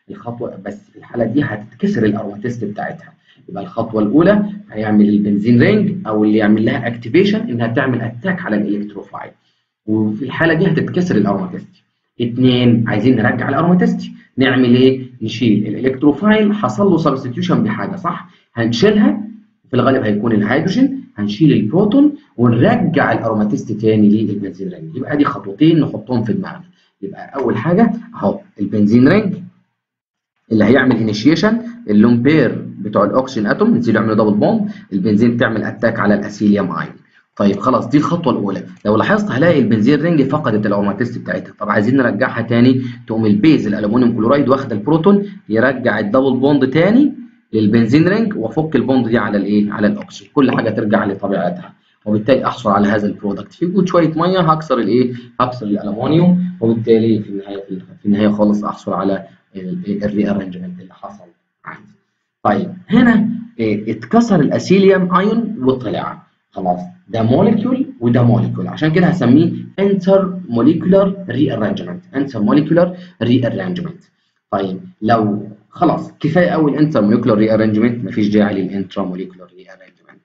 الخطوه بس في الحاله دي هتتكسر الاروماتيست بتاعتها يبقى الخطوه الاولى هيعمل البنزين رينج او اللي يعمل لها اكتيفيشن انها تعمل اتاك على الالكتروفايل وفي الحاله دي هتتكسر الاروماتيست اثنين عايزين نرجع الاروماتيست نعمل ايه نشيل الالكتروفايل حصل له سبستيتيوشن بحاجه صح هنشيلها في الغالب هيكون الهيدروجين هنشيل البروتون ونرجع الاروماتيست تاني للبنزين رينج يبقى دي خطوتين نحطهم في دماغنا يبقى اول حاجه اهو البنزين رينج اللي هيعمل انيشيشن اللون بير بتوع الاكسجين اتوم ينزلوا يعملوا دبل بوند البنزين تعمل اتاك على الاسيليوم ايون طيب خلاص دي الخطوه الاولى لو لاحظت هلاقي البنزين رينج فقدت الاروماتيست بتاعتها طب عايزين نرجعها تاني تقوم البيز الالومنيوم كلورايد واخد البروتون يرجع الدبل بوند تاني للبنزين رينج وافك البوند دي على الايه على الاكسجين كل حاجه ترجع لطبيعتها وبالتالي احصل على هذا البرودكت في وجود شويه ميه هكسر الايه هكسر الالومنيوم وبالتالي في النهايه في النهايه خالص احصل على الري ارانجمنت اللي حصل عندي طيب هنا إيه اتكسر الاسيليوم ايون وطلع خلاص ده موليكيول وده موليكيول عشان كده هسميه انتر موليكولار ري ارانجمنت انتر موليكولار ري ارانجمنت طيب لو خلاص كفايه قوي الانتر موليكولار ري ارانجمنت مفيش داعي للانترا موليكولار ري ارانجمنت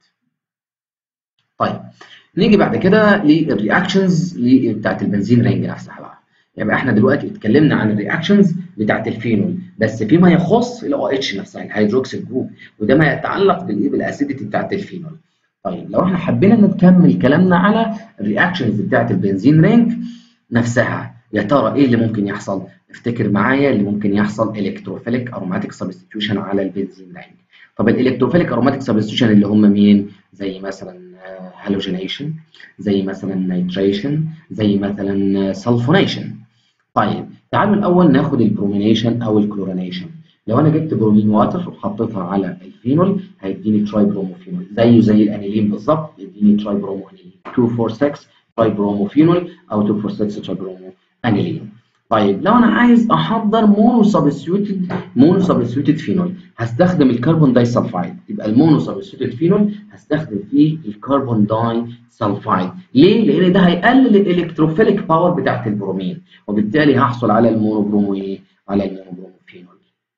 طيب نيجي بعد كده للرياكشنز بتاعت البنزين رينج نفسها بقى يبقى احنا دلوقتي اتكلمنا عن الرياكشنز بتاعت الفينول بس فيما يخص الاو اتش نفسها الهيدروكسيل جروب وده ما يتعلق بالايه بالاسيديتي بتاعت الفينول طيب لو احنا حبينا نكمل كلامنا على الرياكشنز بتاعت البنزين رينج نفسها يا ترى ايه اللي ممكن يحصل افتكر معايا اللي ممكن يحصل الكتروفيليك اروماتيك سبستيوشن على البنزين رينج طب الالكتروفيليك اروماتيك سبستيوشن اللي هم مين زي مثلا هالوجينيشن زي مثلا نيتريشن زي مثلا سلفونيشن طيب تعالوا الاول ناخد البرومينيشن او الكلورينيشن لو انا جبت برومين واتر وحطيتها على الفينول هيديني تراي بروموفينول زيه زي الانيلين بالظبط يديني تراي برومو انيلين 246 تراي بروموفينول او 246 تراي برومو انيلين طيب لو انا عايز احضر مونو سبستيوتد مونو سبستيوتد فينول هستخدم الكربون داي سلفايد يبقى المونو سبستيوتد فينول هستخدم فيه الكربون داي سلفايد ليه؟ لان ده هيقلل الالكتروفيليك باور بتاعت البرومين وبالتالي هحصل على المونوبرومو ايه؟ على المونوبرومو فينول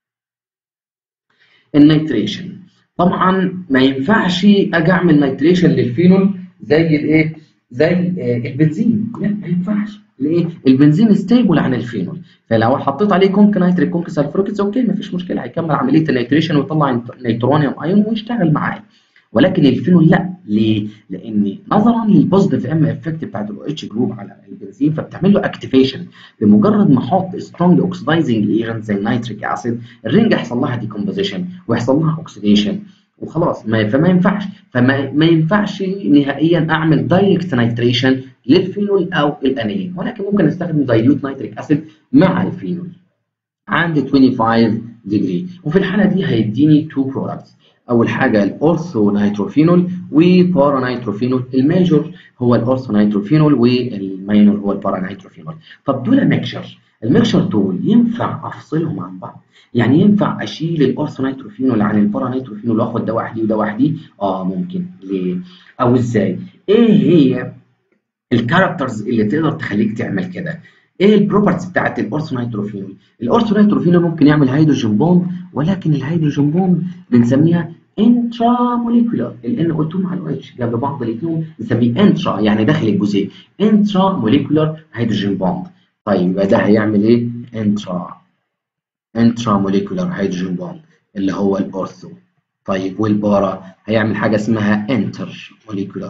النيتريشن طبعا ما ينفعش اجي اعمل نيتريشن للفينول زي الايه؟ زي البنزين لا ما ينفعش ليه؟ البنزين ستيبل عن الفينول فلو حطيت عليه كونك نيتريك كونك سلفوريك اوكي مفيش مشكله هيكمل عمليه النيتريشن ويطلع نيترونيوم ايون ويشتغل معايا ولكن الفينول لا ليه؟ لان نظرا للبوزيتيف ام افكت بتاعت الاو اتش جروب على البنزين فبتعمل له اكتيفيشن بمجرد ما احط سترونج اوكسدايزنج ايجنت زي النيتريك اسيد الرينج هيحصل لها ديكومبوزيشن ويحصل لها اوكسيديشن وخلاص ما فما ينفعش فما ما ينفعش نهائيا اعمل دايركت نيتريشن للفينول او الانيلين ولكن ممكن استخدم دايلوت نيتريك اسيد مع الفينول عند 25 ديجري وفي الحاله دي هيديني تو برودكتس اول حاجه الاورثو نيتروفينول وبارا نيتروفينول الميجور هو الاورثو نيتروفينول والماينور هو البارا نيتروفينول طب دول ميكشر الميكشر دول ينفع افصلهم عن بعض يعني ينفع اشيل الاورثو نيتروفينول عن البارا نيتروفينول واخد ده وحدي وده وحدي اه ممكن ليه او ازاي ايه هي الكاركترز اللي تقدر تخليك تعمل كده ايه البروبرتيز بتاعت الاورثو نيتروفينول الاورثو نيتروفينول ممكن يعمل هيدروجين بوند ولكن الهيدروجين بوند بنسميها انترا موليكولار ال NO2 مع ال OH جنب بعض الاثنين نسميه انترا يعني داخل الجزيء انترا موليكولار هيدروجين بوند طيب يبقى ده هيعمل ايه انترا انترا موليكولار هيدروجين بوند اللي هو الاورثو طيب والبارا هيعمل حاجه اسمها انتر موليكولار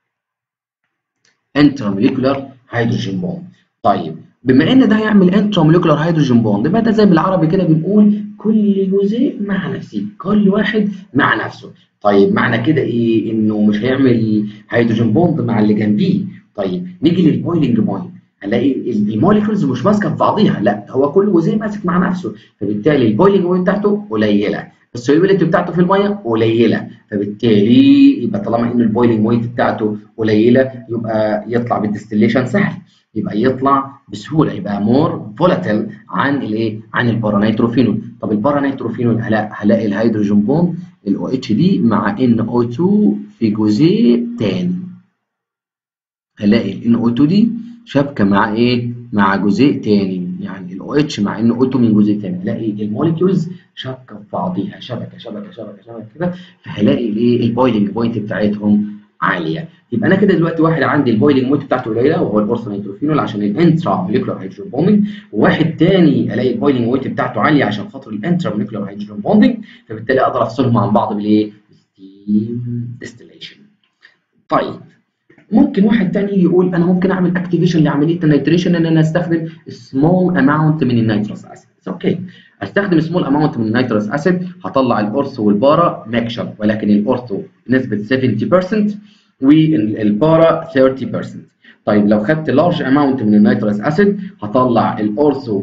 انترا موليكولار هيدروجين بوند طيب بما ان ده هيعمل انترا موليكولار هيدروجين بوند يبقى ده زي بالعربي كده بنقول كل جزيء مع نفسه كل واحد مع نفسه طيب معنى كده ايه انه مش هيعمل هيدروجين بوند مع اللي جنبيه طيب نيجي للبويلنج بوينت هنلاقي الموليكولز مش ماسكه في بعضيها لا هو كل جزيء ماسك مع نفسه فبالتالي البويلنج بوينت بتاعته قليله السوليبيليتي بتاعته في الميه قليله فبالتالي يبقى طالما ان البويلنج بوينت بتاعته قليله يبقى يطلع بالديستليشن سهل يبقى يطلع بسهوله يبقى مور فولاتيل عن الايه عن البارانيتروفينول طب البارانيتروفينول هلاقي هلاقي الهيدروجين بوند الاو اتش دي مع ان او 2 في جزيء تاني هلاقي الان او 2 دي شابكه مع ايه مع جزيء تاني يعني الاو اتش مع انه اوتو من جزء ثاني الاقي الموليكيولز شابكه في بعضيها شبكه شبكه شبكه شبكه كده فهلاقي الايه البويلنج بوينت بتاعتهم عاليه يبقى انا كده دلوقتي واحد عندي البويلنج بوينت بتاعته قليله وهو الاورثو نيتروفينول عشان الانترا موليكولار هيدروجين بوندنج وواحد تاني الاقي البويلنج بوينت بتاعته عاليه عشان خاطر الانترا موليكولار هيدروجين بوندنج فبالتالي اقدر افصلهم عن بعض بالايه؟ ستيم ديستليشن طيب ممكن واحد تاني يجي يقول انا ممكن اعمل اكتيفيشن لعمليه النيتريشن ان انا استخدم سمول اماونت من النيتروس اسيد اوكي استخدم سمول اماونت من النيتروس اسيد هطلع الاورثو والبارا ميكشر ولكن الاورثو بنسبه 70% والبارا 30% طيب لو خدت لارج اماونت من النيتروس اسيد هطلع الاورثو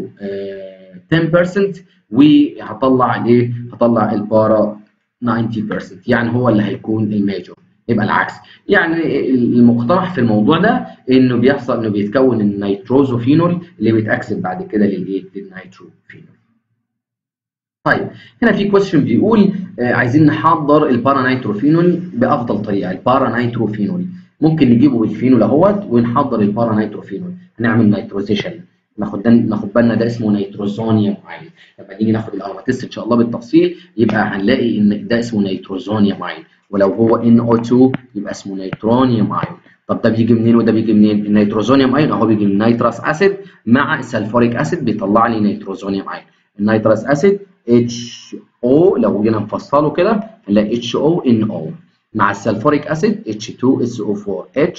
10% وهطلع الايه هطلع البارا 90% يعني هو اللي هيكون الميجور يبقى العكس يعني المقترح في الموضوع ده انه بيحصل انه بيتكون النيتروزوفينول اللي بيتاكسد بعد كده للايه للنيتروفينول طيب هنا في كويشن بيقول آه عايزين نحضر البارانيتروفينول بافضل طريقه البارانيتروفينول ممكن نجيبه بالفينول اهوت ونحضر البارانيتروفينول هنعمل نيتروزيشن ناخد ناخد بالنا ده اسمه نيتروزونيوم عين لما نيجي ناخد الاروماتيست ان شاء الله بالتفصيل يبقى هنلاقي ان ده اسمه نيتروزونيوم عين ولو هو NO2 يبقى اسمه نيترونيوم ايون طب ده بيجي منين وده بيجي منين النيتروزونيوم ايون اهو بيجي من نيترس اسيد مع السلفوريك اسيد بيطلع لي نيتروزونيوم ايون النيترس اسيد HO لو جينا نفصله كده هنلاقي HONO مع السلفوريك اسيد H2SO4 H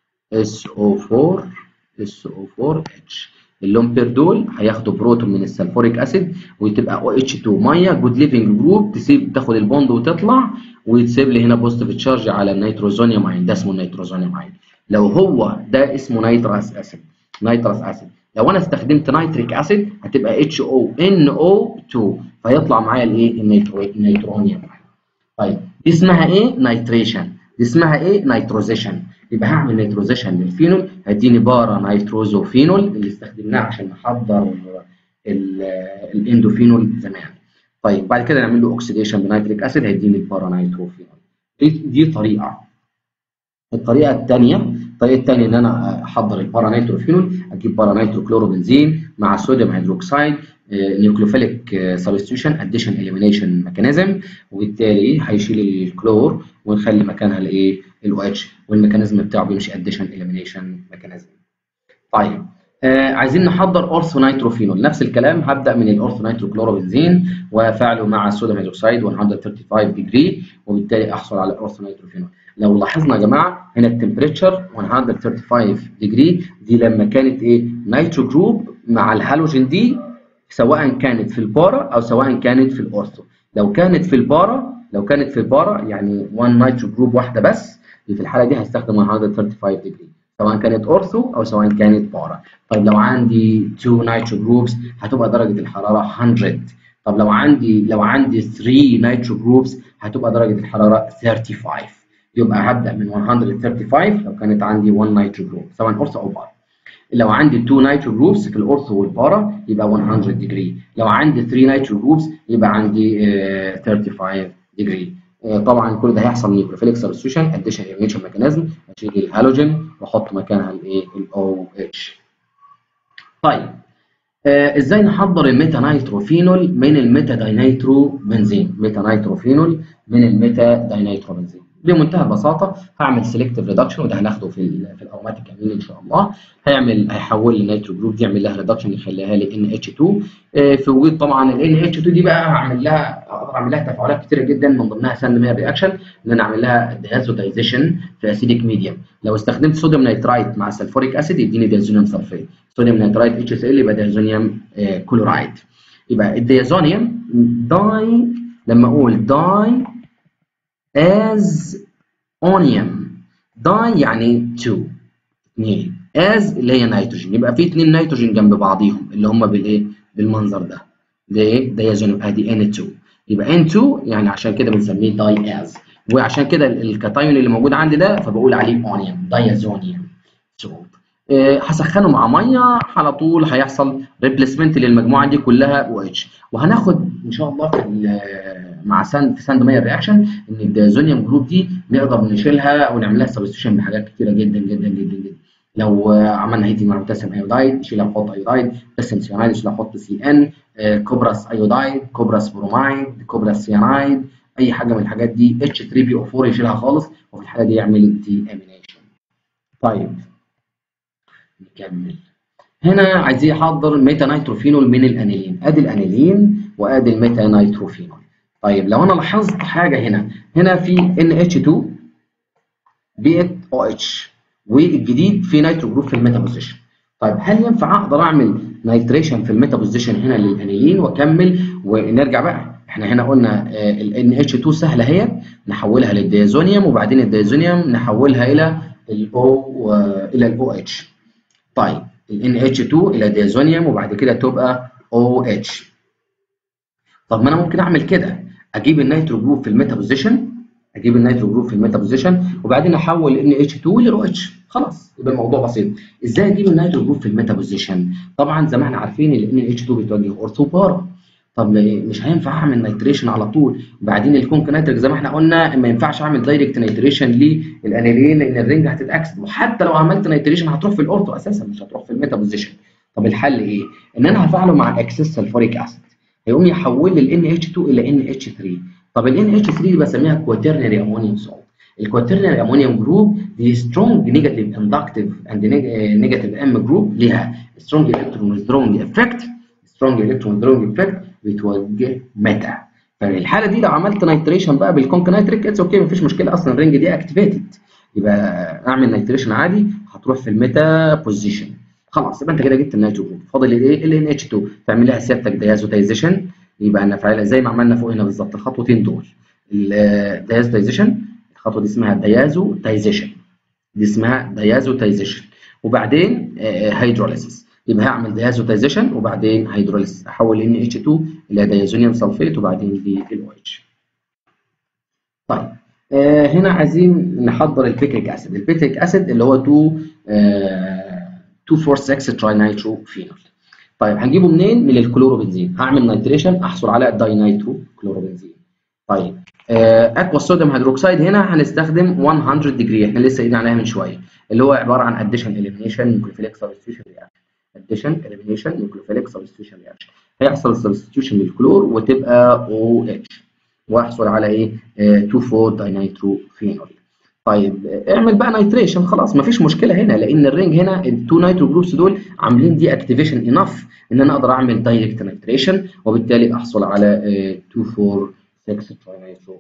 SO4 SO4H اللون بير دول هياخدوا بروتون من السلفوريك اسيد وتبقى او اتش 2 ميه جود ليفنج جروب تسيب تاخد البوند وتطلع وتسيب لي هنا بوزيتيف تشارج على النيتروزونيوم اين ده اسمه النيتروزونيوم اين لو هو ده اسمه نيترس اسيد نيترس اسيد لو انا استخدمت نيتريك اسيد هتبقى اتش او ان او 2 فيطلع معايا الايه النيترونيوم طيب دي اسمها ايه نيتريشن دي اسمها ايه نيتروزيشن يبقى هعمل نيتروزيشن للفينول هيديني بارا نيتروزوفينول اللي استخدمناه عشان نحضر الاندوفينول زمان طيب بعد كده نعمل له اوكسيديشن بنيتريك اسيد هيديني البارا نيتروفينول دي, دي طريقه الطريقه الثانيه الطريقه الثانيه ان انا احضر البارا نيتروفينول اجيب بارا نيتروكلوروبنزين مع صوديوم هيدروكسيد نيوكليوفيليك سبستيوشن اديشن اليمينيشن ميكانيزم وبالتالي هيشيل الكلور ونخلي مكانها الايه الاو اتش والميكانيزم بتاعه بيمشي اديشن اليمينيشن ميكانيزم طيب آه عايزين نحضر اورثو نيتروفينول نفس الكلام هبدا من الاورثو نيتروكلوروبنزين وافعله مع الصوديوم هيدروكسيد 135 ديجري وبالتالي احصل على اورثو نيتروفينول لو لاحظنا يا جماعه هنا التمبريتشر 135 ديجري دي لما كانت ايه نيترو جروب مع الهالوجين دي سواء كانت في البارا او سواء كانت في الاورثو لو كانت في البارا لو كانت في البارا يعني 1 نيترو جروب واحده بس في الحاله دي هستخدم 135 ديجري سواء كانت اورثو او سواء كانت بارا طيب لو عندي 2 نيترو جروبس هتبقى درجه الحراره 100 طب لو عندي لو عندي 3 نيترو جروبس هتبقى درجه الحراره 35 يبقى هبدا من 135 لو كانت عندي 1 نيترو جروب سواء اورثو او بارا لو عندي 2 نيترو جروبس في الاورثو والبارا يبقى 100 ديجري لو عندي 3 نيترو جروبس يبقى عندي uh, 35 ديجري uh, طبعا كل ده هيحصل نيوكليوفيليك سبستيوشن اديشن اليمينيشن ميكانيزم اشيل الهالوجين واحط مكانها الايه الاو اتش طيب آه ازاي نحضر الميتا نيتروفينول من الميتا داينيترو بنزين ميتا نيتروفينول من الميتا داينيترو بنزين بمنتهى البساطه هعمل سيلكتيف ريدكشن وده هناخده في ال في الاروماتيك امين ان شاء الله هيعمل هيحول لي نيترو جروب دي يعمل لها ريدكشن يخليها لي ان اتش 2 آه في وجود طبعا ال ان اتش 2 دي بقى هعمل لها اقدر اعمل لها تفاعلات كتيره جدا من ضمنها ساند مير رياكشن ان انا اعمل لها ديازودايزيشن في اسيديك ميديوم لو استخدمت صوديوم نيترايت مع سلفوريك اسيد يديني ديازونيوم سلفيت صوديوم نيترايت اتش اس ال يبقى ديازونيوم آه كلورايد يبقى الديازونيوم داي لما اقول داي از اونيوم داي يعني 2 2 از اللي هي نيتروجين يبقى في اثنين نيتروجين جنب بعضيهم اللي هم بالايه بالمنظر ده ده ايه ديازونيوم ادي ان 2 يبقى ان 2 يعني عشان كده بنسميه داي از وعشان كده الكاتايون اللي موجود عندي ده فبقول عليه اونيوم دايازونيوم سولت أه هسخنه مع ميه على طول هيحصل ريبليسمنت للمجموعه دي كلها او اتش وهناخد ان شاء الله في مع ساند في ساند ماير رياكشن ان الديازونيوم جروب دي نقدر نشيلها او نعمل لها سبستيوشن بحاجات كتيره جدا جدا جدا جدا لو عملنا هيتنج مع بوتاسيوم ايودايد يشيلها نحط ايودايد بوتاسيوم سيانايد يشيلها نحط سي ان كوبراس ايودايد كوبراس برومايد كوبراس سيانايد اي حاجه من الحاجات دي اتش 3 بي او 4 يشيلها خالص وفي الحاله دي يعمل دي امينيشن طيب نكمل هنا عايزين يحضر ميتا نيتروفينول من الانيلين ادي الانيلين وادي الميتا نيتروفينول طيب لو انا لاحظت حاجه هنا هنا في ان اتش 2 بقت او اتش والجديد في نيترو جروب في الميتا بوزيشن طيب هل ينفع اقدر اعمل نيتريشن في الميتا بوزيشن هنا للانيلين واكمل ونرجع بقى احنا هنا قلنا ال اتش 2 سهله اهي نحولها للديازونيوم وبعدين الديازونيوم نحولها الى الاو الى الاو اتش طيب ال NH2 الى ديازونيوم وبعد كده تبقى OH طب ما انا ممكن اعمل كده اجيب النيترو جروب في الميتا بوزيشن اجيب النيترو جروب في الميتا بوزيشن وبعدين احول NH2 ل OH خلاص يبقى الموضوع بسيط ازاي اجيب النيترو جروب في الميتا بوزيشن طبعا زي ما احنا عارفين ال NH2 بتواجه اورثو بارا طب مش هينفع اعمل نيتريشن على طول وبعدين الكونك نيتريك زي ما احنا قلنا ما ينفعش اعمل دايركت نيتريشن للانيلين لان الرينج هتتاكسد وحتى لو عملت نيتريشن هتروح في الاورتو اساسا مش هتروح في الميتا بوزيشن طب الحل ايه؟ ان انا هفعله مع اكسس سلفوريك اسيد هيقوم يحول لي ال NH2 الى NH3 طب ال NH3 دي بسميها كواترنري امونيوم سولت الكواترنري امونيوم جروب دي سترونج نيجاتيف اندكتيف اند نيجاتيف ام جروب ليها سترونج الكترون ويزدرونج افكت سترونج الكترون ويزدرونج افكت بتوجه ميتا فالحاله دي لو عملت نيتريشن بقى بالكونك نيتريك اتس اوكي مفيش مشكله اصلا الرينج دي اكتيفيتد يبقى اعمل نيتريشن عادي هتروح في الميتا بوزيشن خلاص يبقى انت كده جبت النيترو جروب فاضل الايه ال ان اتش 2 تعمل لها سيادتك ديازوتايزيشن يبقى انا فاعلها زي ما عملنا فوق هنا بالظبط الخطوتين دول الديازوتايزيشن الخطوه دي اسمها ديازوتايزيشن دي اسمها ديازوتايزيشن وبعدين هيدروليسيس يبقى هعمل ديازوتايزيشن وبعدين هيدروليسيس احول ان اتش 2 الى ديازونيوم سلفيت وبعدين للاو اتش طيب آه هنا عايزين نحضر البيكريك اسيد البيكريك اسيد اللي هو 2 آه 246 تراي نيترو فينول طيب هنجيبه منين من الكلوروبنزين هعمل نيتريشن احصل على الداي نيترو كلوروبنزين طيب آه اكوا صوديوم هيدروكسيد هنا هنستخدم 100 ديجري احنا لسه قايلين عليها من شويه اللي هو عباره عن اديشن اليمينيشن نيوكليفيليك سبستيوشن رياكشن اديشن اليمينيشن نيوكليفيليك سبستيوشن رياكشن هيحصل السبستيوشن للكلور وتبقى او اتش واحصل على ايه 2 4 داينيترو فينول طيب اعمل بقى نيتريشن خلاص مفيش مشكله هنا لان الرينج هنا التو نيترو جروبس دول عاملين دي اكتيفيشن انف ان انا اقدر اعمل دايركت نيتريشن وبالتالي احصل على 2 4 6 تراينيترو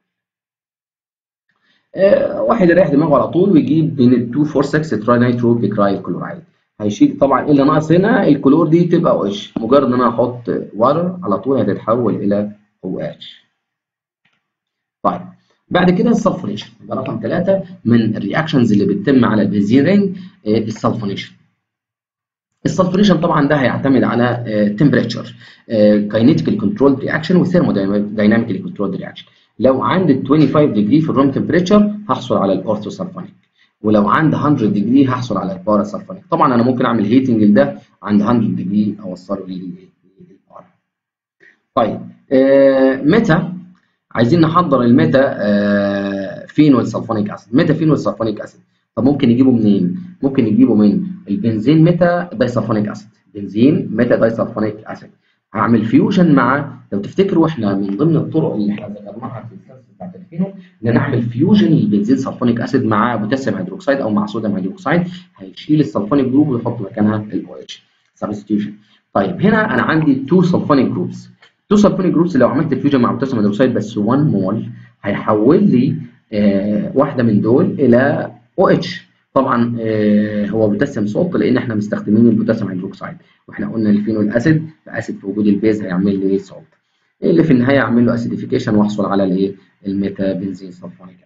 آه واحد يريح دماغه على طول ويجيب بين ال 2 4 6 تراينيترو بيكرايل كلورايد هيشيل طبعا اللي ناقص هنا الكلور دي تبقى او اتش مجرد ان انا احط واتر على طول هتتحول الى او اتش طيب بعد كده السلفونيشن يبقى رقم ثلاثة من الرياكشنز اللي بتتم على البنزين رينج السلفونيشن السلفونيشن طبعا ده هيعتمد على تمبريتشر كاينيتيكال كنترول رياكشن وثيرمودايناميكال كنترول رياكشن لو عندي 25 ديجري في الروم تمبريتشر هحصل على الاورثو سلفونيك ولو عند 100 ديجري هحصل على البارا سلفونيك طبعا انا ممكن اعمل هيتنج ده عند 100 ديجري اوصله للبارا طيب آه متى عايزين نحضر الميتا آه فينول سلفونيك اسيد ميتا فينول سلفونيك اسيد طب ممكن نجيبه منين ممكن نجيبه من البنزين ميتا دايسلفونيك اسيد بنزين ميتا دايسلفونيك اسيد هعمل فيوجن مع لو تفتكروا احنا من ضمن الطرق اللي احنا ذكرناها في السلسله بتاعت الفينول ان انا اعمل فيوجن للبنزين سلفونيك اسيد مع بوتاسيوم هيدروكسيد او مع صوديوم هيدروكسيد هيشيل السلفونيك جروب ويحط مكانها الاو اتش سبستيوشن طيب هنا انا عندي تو سلفونيك جروبس تو سلفونيك جروبس لو عملت فيوجن مع بوتاسيوم هيدروكسيد بس 1 مول هيحول لي آه واحده من دول الى او اتش طبعا آه هو بوتاسيوم سولت لان احنا مستخدمين البوتاسيوم هيدروكسيد واحنا قلنا الفينول اسيد فاسيد في وجود البيز هيعمل لي سولت اللي في النهايه اعمل له اسيديفيكيشن واحصل على الايه الميتا بنزين سلفونيك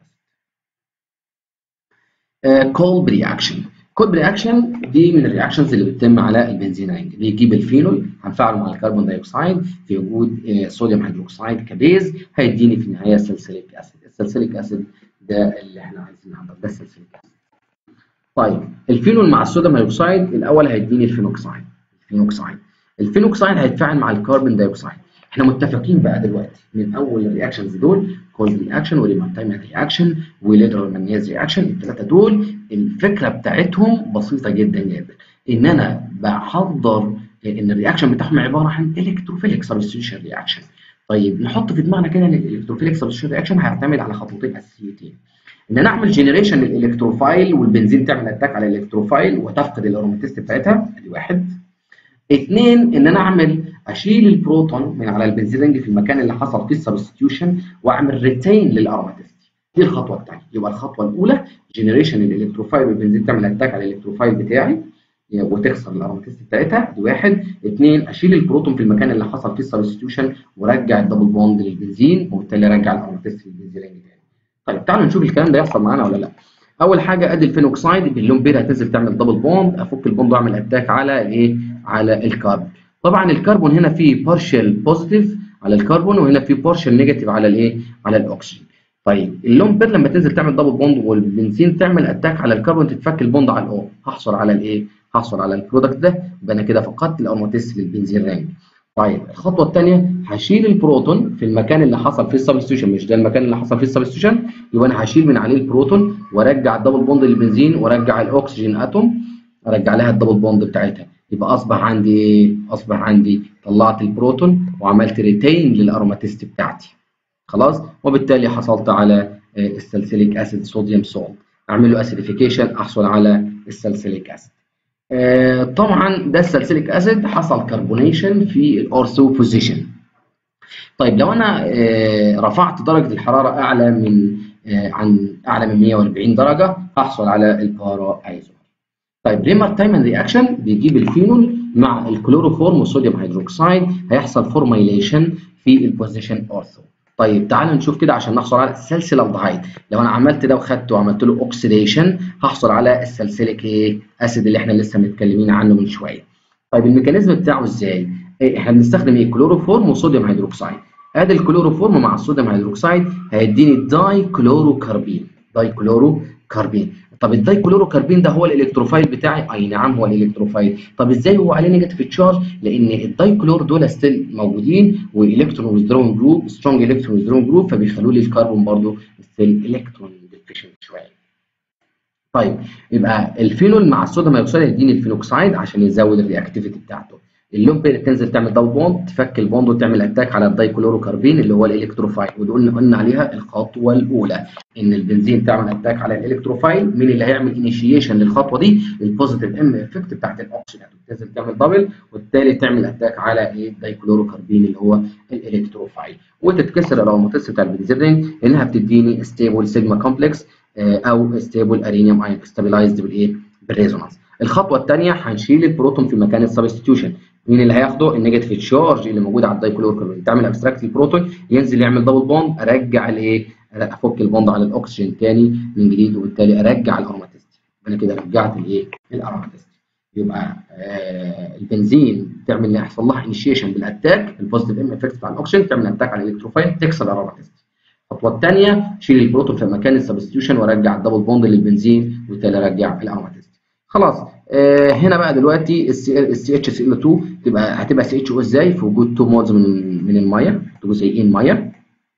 اسيد كولب رياكشن كولب رياكشن دي من الرياكشنز اللي بتتم على البنزين رينج بيجيب الفينول هنفعله مع الكربون دايوكسيد في وجود صوديوم هيدروكسيد كبيز هيديني في النهايه سلسليك اسيد السلسليك اسيد ده اللي احنا عايزين نحضر ده السلسليك اسيد طيب الفينول مع الصوديوم هيدروكسيد الاول هيديني الفينوكسيد الفينوكسيد الفينوكسيد هيتفاعل مع الكربون دايوكسيد احنا متفقين بقى دلوقتي من اول الرياكشنز دول كولد رياكشن وريمارتايمر رياكشن وليترال مانياز رياكشن الثلاثه دول الفكره بتاعتهم بسيطه جدا جدا ان انا بحضر ان الرياكشن بتاعهم عباره عن الكتروفيليك سبستيوشن رياكشن طيب نحط في دماغنا كده ان الالكتروفيليك سبستيوشن رياكشن هيعتمد على خطوتين اساسيتين ان انا اعمل جنريشن للالكتروفايل والبنزين تعمل اتاك على الالكتروفايل وتفقد الاروماتيست بتاعتها ادي واحد اثنين ان انا اعمل اشيل البروتون من على البنزين رينج في المكان اللي حصل فيه السبستيوشن واعمل ريتين للاروماتيست دي الخطوه الثانيه يبقى الخطوه الاولى جنريشن للالكتروفايل والبنزين تعمل اتاك على الالكتروفايل بتاعي وتخسر الاروماتيست بتاعتها دي واحد اثنين اشيل البروتون في المكان اللي حصل فيه السبستيوشن وارجع الدبل بوند للبنزين وبالتالي ارجع الاروماتيست للبنزين رينج تاني طيب تعالوا نشوف الكلام ده يحصل معانا ولا لا اول حاجه ادي الفينوكسايد باللون بير هتنزل تعمل دبل بوند افك البوند واعمل اتاك على الايه على الكربون طبعا الكربون هنا فيه بارشال بوزيتيف على الكربون وهنا فيه بارشال نيجاتيف على الايه على الاكسجين طيب اللون بير لما تنزل تعمل دبل بوند والبنزين تعمل اتاك على الكربون تتفك البوند على الاو هحصل على الايه هحصل على البرودكت ده يبقى انا كده فقدت الاروماتيست للبنزين رينج طيب الخطوه الثانيه هشيل البروتون في المكان اللي حصل فيه السبستيوشن مش ده المكان اللي حصل فيه السبستيوشن يبقى انا هشيل من عليه البروتون وارجع الدبل بوند للبنزين وارجع الاكسجين اتوم ارجع لها الدبل بوند بتاعتها يبقى اصبح عندي ايه؟ اصبح عندي طلعت البروتون وعملت ريتين للاروماتيست بتاعتي خلاص وبالتالي حصلت على السلسليك اسيد صوديوم سولت اعمل له اسيديفيكيشن احصل على السلسليك اسيد آه طبعا ده السلسليك اسيد حصل كربونيشن في الاورثو بوزيشن طيب لو انا آه رفعت درجه الحراره اعلى من آه عن اعلى من 140 درجه هحصل على البارا ايزومر طيب ريمر تايمن رياكشن بيجيب الفينول مع الكلوروفورم والصوديوم هيدروكسيد هيحصل فورميليشن في البوزيشن اورثو طيب تعالوا نشوف كده عشان نحصل على السلسله الدهايد لو انا عملت ده وخدته وعملت له اوكسيديشن هحصل على السلسليك ايه اسيد اللي احنا لسه متكلمين عنه من شويه طيب الميكانيزم بتاعه ازاي إيه احنا بنستخدم ايه كلوروفورم وصوديوم هيدروكسيد ادي الكلوروفورم مع الصوديوم هيدروكسيد هيديني داي كلوروكاربين داي كلوروكاربين طب الداي كلوروكاربين ده هو الالكتروفايل بتاعي اي نعم هو الالكتروفايل طب ازاي هو عليه نيجاتيف تشارج لان الداي كلور دول ستيل موجودين والكترون ويزدرون جروب سترونج الكترون ويزدرون جروب فبيخلوا لي الكربون برضه ستيل الكترون ديفيشنت شويه طيب يبقى الفينول مع الصوديوم هيدروكسيد هيديني الفينوكسيد عشان يزود الرياكتيفيتي بتاعته اللون بير تنزل تعمل دبل بوند تفك البوند وتعمل اتاك على الدايكلوروكاربين اللي هو الالكتروفايل ودي قلنا قلنا عليها الخطوه الاولى ان البنزين تعمل اتاك على الالكتروفايل مين اللي هيعمل انيشيشن للخطوه دي البوزيتيف ام افكت بتاعت الاكسجين تنزل تعمل دبل وبالتالي تعمل اتاك على ايه الدايكلوروكاربين اللي هو الالكتروفايل وتتكسر الاروماتيست بتاع البنزين لانها بتديني ستيبل سيجما كومبلكس او ستيبل ارينيوم ايون ستابلايزد بالايه بالريزونانس الخطوه الثانيه هنشيل البروتون في مكان السبستيوشن مين اللي هياخده النيجاتيف تشارج اللي موجود على الدايكلوروكاربون تعمل ابستراكت البروتون ينزل يعمل دبل بوند ارجع الايه افك البوند على الاكسجين تاني من جديد وبالتالي ارجع الاروماتيست انا كده رجعت الايه الاروماتيست يبقى آه البنزين تعمل يحصل لها انيشيشن بالاتاك البوزيتيف ام افكت بتاع الاكسجين تعمل اتاك على الالكتروفايل تكسر الاروماتيست الخطوه الثانيه شيل البروتون في مكان السبستيوشن وارجع الدبل بوند للبنزين وبالتالي ارجع الاروماتيست خلاص آه هنا بقى دلوقتي السي اتش سي ال 2 تبقى هتبقى سي اتش او ازاي في وجود تو مودز من من الميه جزيئين ميه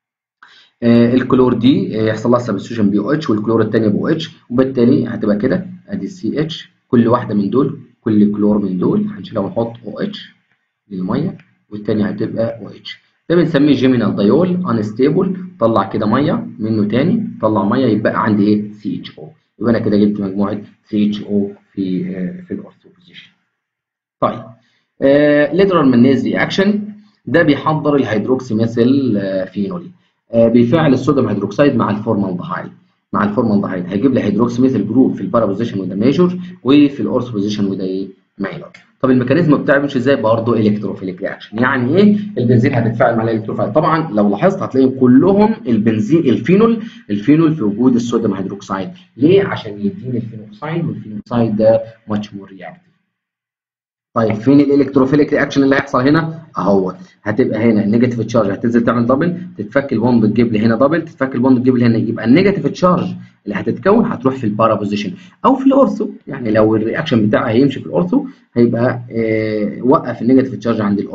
آه الكلور دي آه يحصل لها سبستيوشن بي او اتش والكلور الثانيه بي او اتش وبالتالي هتبقى كده ادي السي اتش كل واحده من دول كل كلور من دول هنشيلها ونحط او اتش للميه والثانيه هتبقى او اتش ده بنسميه جيمينال دايول انستيبل طلع كده ميه منه تاني طلع ميه يبقى عندي ايه سي اتش او يبقى انا كده جبت مجموعه سي اتش او في في الاورثو بوزيشن طيب ليترال مانيز رياكشن ده بيحضر الهيدروكسي ميثيل آه فينول آه بيفعل الصوديوم هيدروكسيد مع الفورمالدهايد مع الفورمالدهايد هيجيب لي هيدروكسي ميثيل جروب في البارا بوزيشن وده ميجور وفي الاورثو بوزيشن وده ايه ماينور طب الميكانيزم بتاعه مش ازاي برضه الكتروفيليك رياكشن يعني ايه البنزين هتتفاعل مع الالكتروفايل طبعا لو لاحظت هتلاقي كلهم البنزين الفينول الفينول في وجود الصوديوم هيدروكسيد ليه عشان يديني الفينوكسيد والفينوكسيد ده ماتش مور رياكتيف طيب فين الالكتروفيليك رياكشن اللي هيحصل هنا اهو هتبقى هنا النيجاتيف تشارج هتنزل تعمل دبل تتفك البوند تجيب لي هنا دبل تتفك البوند تجيب لي هنا يبقى النيجاتيف تشارج اللي هتتكون هتروح في البارا بوزيشن او في الاورثو يعني لو الرياكشن بتاعها هيمشي في الاورثو هيبقى آه وقف النيجاتيف تشارج عند الاورثو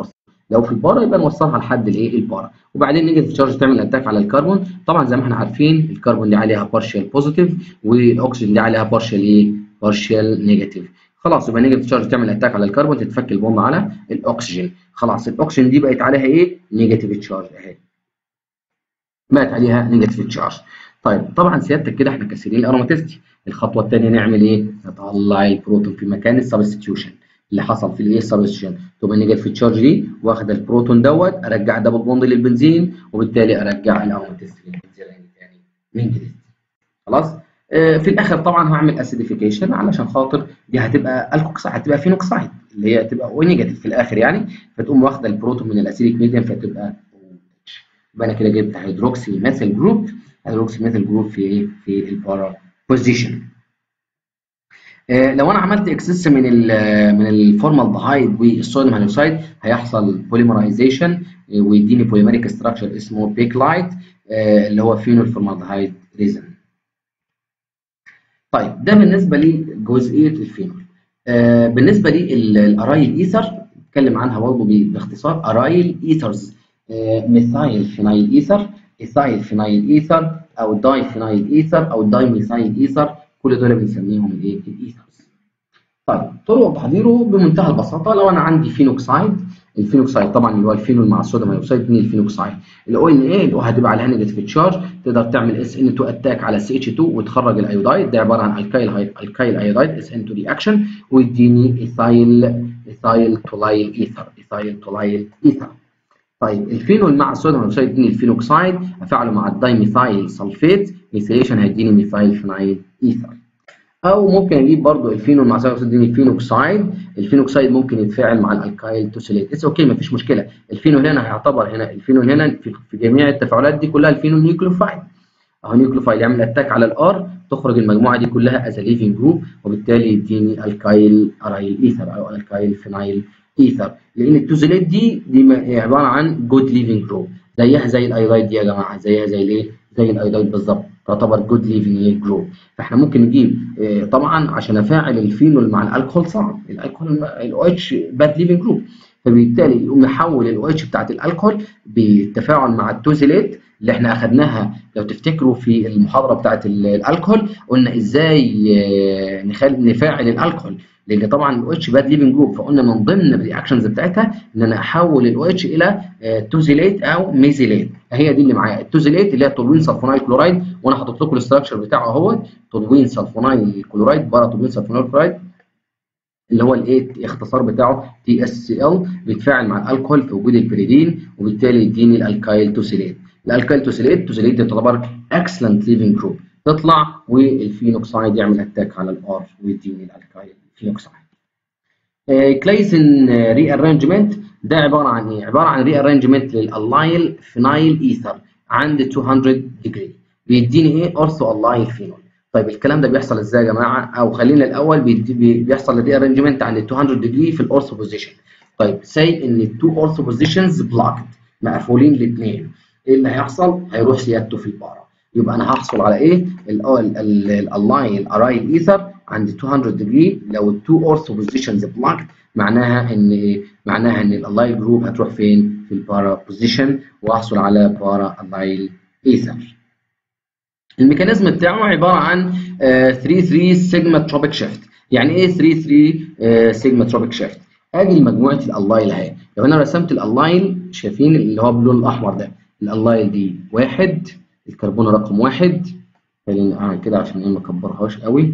لو في البارا يبقى نوصلها لحد الايه البارا وبعدين نيجاتيف تشارج تعمل اتاك على الكربون طبعا زي ما احنا عارفين الكربون دي عليها بارشال بوزيتيف والاكسجين دي عليها بارشال ايه بارشال نيجاتيف خلاص يبقى نيجاتيف تشارج تعمل اتاك على الكربون تتفك البوند على الاكسجين خلاص الاكسجين دي بقت عليها ايه نيجاتيف تشارج اهي بقت عليها نيجاتيف تشارج طيب طبعا سيادتك كده احنا كسرين الاروماتيستي الخطوه الثانيه نعمل ايه نطلع البروتون في مكان السبستيوشن اللي حصل في الايه سبستيوشن تبقى النيجاتيف تشارج دي واخده البروتون دوت ارجع دبل بوند للبنزين وبالتالي ارجع الاروماتيستي للبنزين تاني من جديد خلاص آه في الاخر طبعا هعمل اسيديفيكيشن علشان خاطر دي هتبقى الكوكسايد هتبقى فينوكسايد اللي هي هتبقى او نيجاتيف في الاخر يعني فتقوم واخده البروتون من الاسيديك ميديم فتبقى يبقى انا كده جبت هيدروكسي ميثيل جروب هيدروكسي ميثيل جروب في ايه في البارا بوزيشن آه لو انا عملت اكسس من ال من الفورمالدهايد والصوديوم هيدروكسيد هيحصل بوليمرايزيشن آه ويديني بوليمريك ستراكشر اسمه بيكلايت آه اللي هو فينول فورمالدهايد ريزن طيب ده بالنسبه لجزئيه الفينول بالنسبه للارايل ايثر نتكلم عنها برضه باختصار ارايل ايثرز ميثايل فينايل ايثر ايثايل فينايل ايثر او داي فينايل ايثر او داي ميثايل ايثر كل دول بنسميهم الايه الايثرز طيب طرق تحضيره بمنتهى البساطه لو انا عندي فينوكسايد الفينوكسايد طبعا اللي هو الفينول مع الصوديوم هيدروكسيد من الفينوكسايد الاو ان اي اللي هو هتبقى عليها نيجاتيف تشارج تقدر تعمل اس ان 2 اتاك على سي اتش 2 وتخرج الايودايد ده عباره عن الكايل الكايل ايودايد اس ان 2 رياكشن ويديني ايثايل ايثايل تولايل ايثر ايثايل تولايل ايثر طيب الفينول مع الصوديوم هيدروكسيد يديني الفينوكسايد افعله مع الدايميثايل سلفيت ميثيليشن هيديني ميثايل فينايل ايثر او ممكن اجيب برضو الفينول مع الصوديوم يديني الفينوكسايد الفينوكسايد ممكن يتفاعل مع الالكايل توسيليت اتس اوكي مفيش مشكله الفينول هنا هيعتبر هنا الفينول هنا في, في جميع التفاعلات دي كلها الفينول نيوكليوفايد اهو نيوكليوفايد يعمل اتاك على الار تخرج المجموعه دي كلها از ليفنج جروب وبالتالي يديني الكايل ارايل ايثر او الكايل فينايل ايثر لان التوزيلات دي دي عباره عن جود ليفنج جروب زيها زي الايودايد دي يا جماعه زيها زي الايه زي الايودايد بالظبط تعتبر جود ليفنج جروب فاحنا ممكن نجيب طبعا عشان افاعل الفينول مع الكحول صعب الكحول الاو اتش باد ليفنج جروب فبالتالي يقوم نحول الاو اتش بتاعت الكحول بالتفاعل مع التوزيلات اللي احنا اخدناها لو تفتكروا في المحاضره بتاعت الكحول قلنا ازاي نخلي نفاعل الكحول لان طبعا الاو اتش باد ليفنج جروب فقلنا من ضمن الرياكشنز بتاعتها ان انا احول الاو اتش الى توزيليت او ميزيليت هي دي اللي معايا التوزيليت اللي هي تولوين سلفونايل كلورايد وانا حاطط لكم الاستراكشر بتاعه اهوت تولوين سلفونايل كلورايد بارا تولوين سلفونايل كلورايد اللي هو الايه الاختصار بتاعه تي اس سي ال بيتفاعل مع الكحول في وجود البريدين وبالتالي يديني الالكايل توسيليت الالكايل توسيليت توسيليت دي تعتبر اكسلنت ليفنج جروب تطلع والفينوكسايد يعمل اتاك على الار ويديني الالكايل فينوكسايد كلايزن ري ارانجمنت ده عباره عن ايه؟ عباره عن ري ارانجمنت للالايل فينايل ايثر عند 200 ديجري بيديني ايه؟ اورثو الايل فينول طيب الكلام ده بيحصل ازاي يا جماعه؟ او خلينا الاول بيحصل الري ارانجمنت عند 200 ديجري في الاورثو بوزيشن طيب سي ان التو اورثو بوزيشنز بلوكد مقفولين الاثنين ايه اللي هيحصل؟ هيروح سيادته في البارا يبقى انا هحصل على ايه؟ الالاين ارايل ايثر عند 200 ديجري لو التو اورثو بوزيشنز بلوكد معناها ان ايه؟ معناها ان الالايل جروب هتروح فين؟ في البارا بوزيشن واحصل على بارا الايل ايثر. الميكانيزم بتاعه عباره عن 3 3 سيجما تروبيك شيفت يعني ايه 3 3 سيجما تروبيك شيفت؟ ادي مجموعه الالايل اهي لو انا رسمت الالايل شايفين اللي هو باللون الاحمر ده الالايل دي واحد الكربون رقم واحد خليني اعمل كده عشان ايه ما اكبرهاش قوي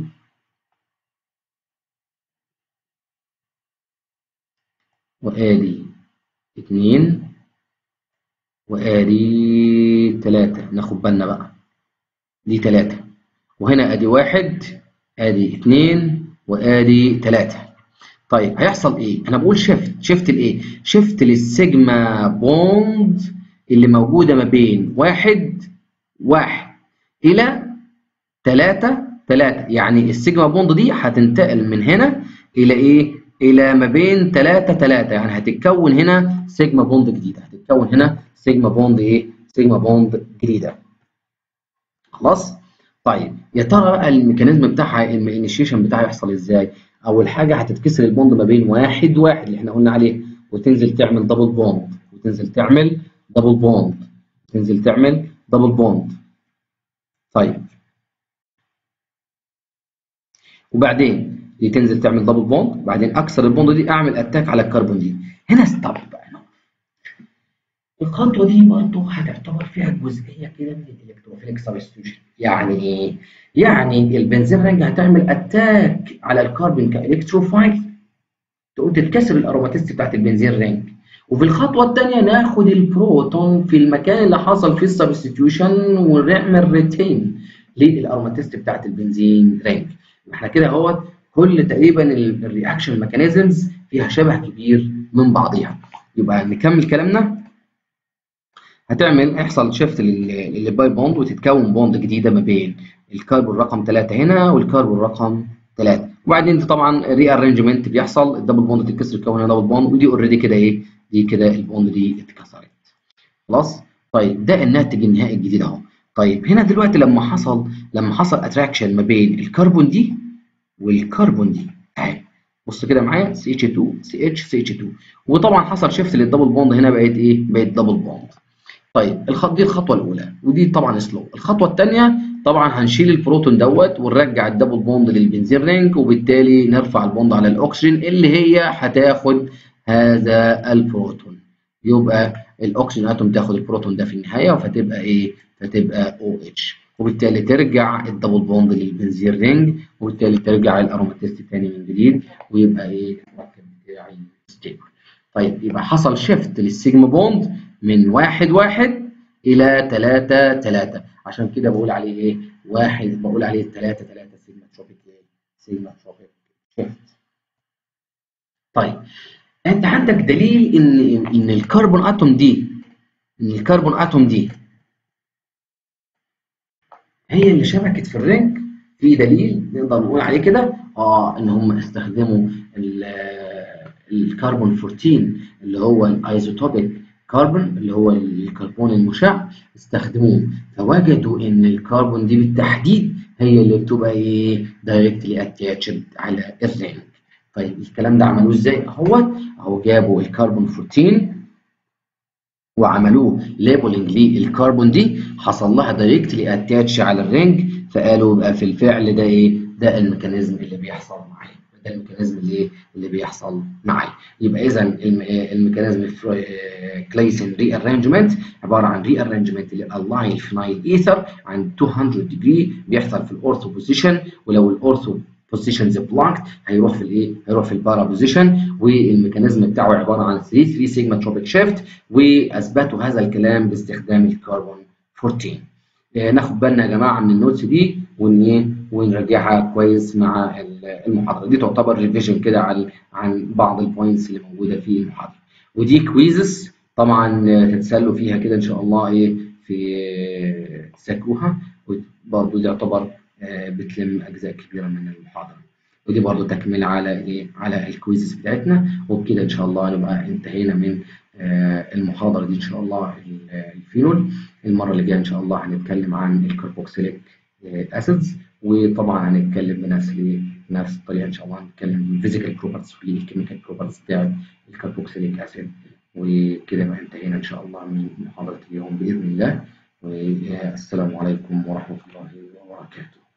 وادي اتنين وادي تلاتة ناخد بالنا بقى دي تلاتة وهنا ادي واحد ادي اتنين وادي تلاتة طيب هيحصل ايه؟ انا بقول شيفت شيفت لايه؟ شيفت للسيجما بوند اللي موجودة ما بين واحد واحد إلى تلاتة تلاتة يعني السيجما بوند دي هتنتقل من هنا إلى إيه؟ إلى ما بين تلاتة تلاتة يعني هتتكون هنا سيجما بوند جديدة هتتكون هنا سيجما بوند إيه؟ سيجما بوند جديدة خلاص؟ طيب يا ترى الميكانيزم بتاعها الانيشيشن بتاعها يحصل ازاي؟ اول حاجه هتتكسر البوند ما بين واحد واحد اللي احنا قلنا عليه وتنزل تعمل دبل بوند وتنزل تعمل دبل بوند تنزل تعمل دبل بوند طيب وبعدين دي تنزل تعمل دبل بوند وبعدين اكسر البوند دي اعمل اتاك على الكربون دي هنا ستوب بقى الخطوه دي برضه هتعتبر فيها جزئيه كده من الالكتروفيليك سبستيوشن يعني ايه يعني البنزين رينج هتعمل اتاك على الكربون كالكتروفايل تقوم تتكسر الاروماتيست بتاعت البنزين رينج وفي الخطوه الثانيه ناخد البروتون في المكان اللي حصل فيه السبستيوشن ونعمل ريتين للاروماتيست بتاعت البنزين رينج احنا كده اهوت كل تقريبا الرياكشن ميكانيزمز فيها شبه كبير من بعضيها يبقى نكمل كلامنا هتعمل هيحصل شيفت للباي بوند وتتكون بوند جديده ما بين الكربون رقم 3 هنا والكربون رقم 3 وبعدين انت طبعا ري ارينجمنت بيحصل الدبل بوند تتكسر تكون هنا دبل بوند ودي اوريدي كده ايه دي كده البوند دي اتكسرت خلاص طيب ده الناتج النهائي الجديد اهو طيب هنا دلوقتي لما حصل لما حصل اتراكشن ما بين الكربون دي والكربون دي اهي بص كده معايا سي اتش 2 سي اتش سي اتش 2 وطبعا حصل شيفت للدبل بوند هنا بقت ايه بقت دبل بوند طيب الخط دي الخطوه الاولى ودي طبعا سلو الخطوه الثانيه طبعا هنشيل البروتون دوت ونرجع الدبل بوند للبنزين رينج وبالتالي نرفع البوند على الاكسجين اللي هي هتاخد هذا البروتون يبقى الاكسجين اتوم تاخد البروتون ده في النهايه فتبقى ايه فتبقى او اتش وبالتالي ترجع الدبل بوند للبنزين رينج وبالتالي ترجع الاروماتيست تاني من جديد ويبقى ايه المركب بتاعي ستيبل طيب يبقى حصل شيفت للسيجما بوند من واحد واحد إلى تلاتة تلاتة عشان كده بقول عليه إيه؟ واحد بقول عليه تلاتة تلاتة سيجما تروبيك إيه؟ سيجما تروبيك شيفت. طيب أنت عندك دليل إن إن الكربون أتوم دي إن الكربون أتوم دي هي اللي شبكت في الرينج في دليل نقدر نقول عليه كده اه ان هم استخدموا الكربون 14 اللي هو الايزوتوبيك كربون اللي هو الكربون المشع استخدموه فوجدوا ان الكربون دي بالتحديد هي اللي بتبقى ايه دايركتلي اتاتشد على الرينج طيب الكلام ده عملوه ازاي اهوت اهو جابوا الكربون 14 وعملوه ليبلنج للكربون دي حصل لها دايركتلي اتاتش على الرينج فقالوا بقى في الفعل ده ايه ده الميكانيزم اللي بيحصل معايا ده الميكانيزم اللي اللي بيحصل معايا يبقى اذا الميكانيزم كليسن ري ارانجمنت عباره عن ري ارانجمنت للالاين فينايل ايثر عن 200 ديجري بيحصل في الاورثو بوزيشن ولو الاورثو بوزيشنز بلانكت هيروح في الايه؟ هيروح في البارا بوزيشن والميكانيزم بتاعه عباره عن 3 3 سيجما تروبيك شيفت واثبتوا هذا الكلام باستخدام الكربون 14 آه ناخد بالنا يا جماعه من النوتس دي ون ونرجعها كويس مع المحاضره دي تعتبر ريفيجن كده عن عن بعض البوينتس اللي موجوده في المحاضره ودي كويزز طبعا تتسلوا فيها كده ان شاء الله ايه في تذاكروها وبرضه دي يعتبر بتلم اجزاء كبيره من المحاضره ودي برضه تكمله على ايه على الكويزز بتاعتنا وبكده ان شاء الله نبقى انتهينا من المحاضره دي ان شاء الله الفينول المره اللي جايه ان شاء الله هنتكلم عن الكربوكسيليك اسيدز وطبعا هنتكلم بنفس نفس الطريقه ان شاء الله هنتكلم الفيزيكال بروبرتيز والكيميكال بروبرتيز بتاع الكربوكسيليك اسيد وكده بقى انتهينا ان شاء الله من محاضره اليوم باذن الله والسلام عليكم ورحمه الله وبركاته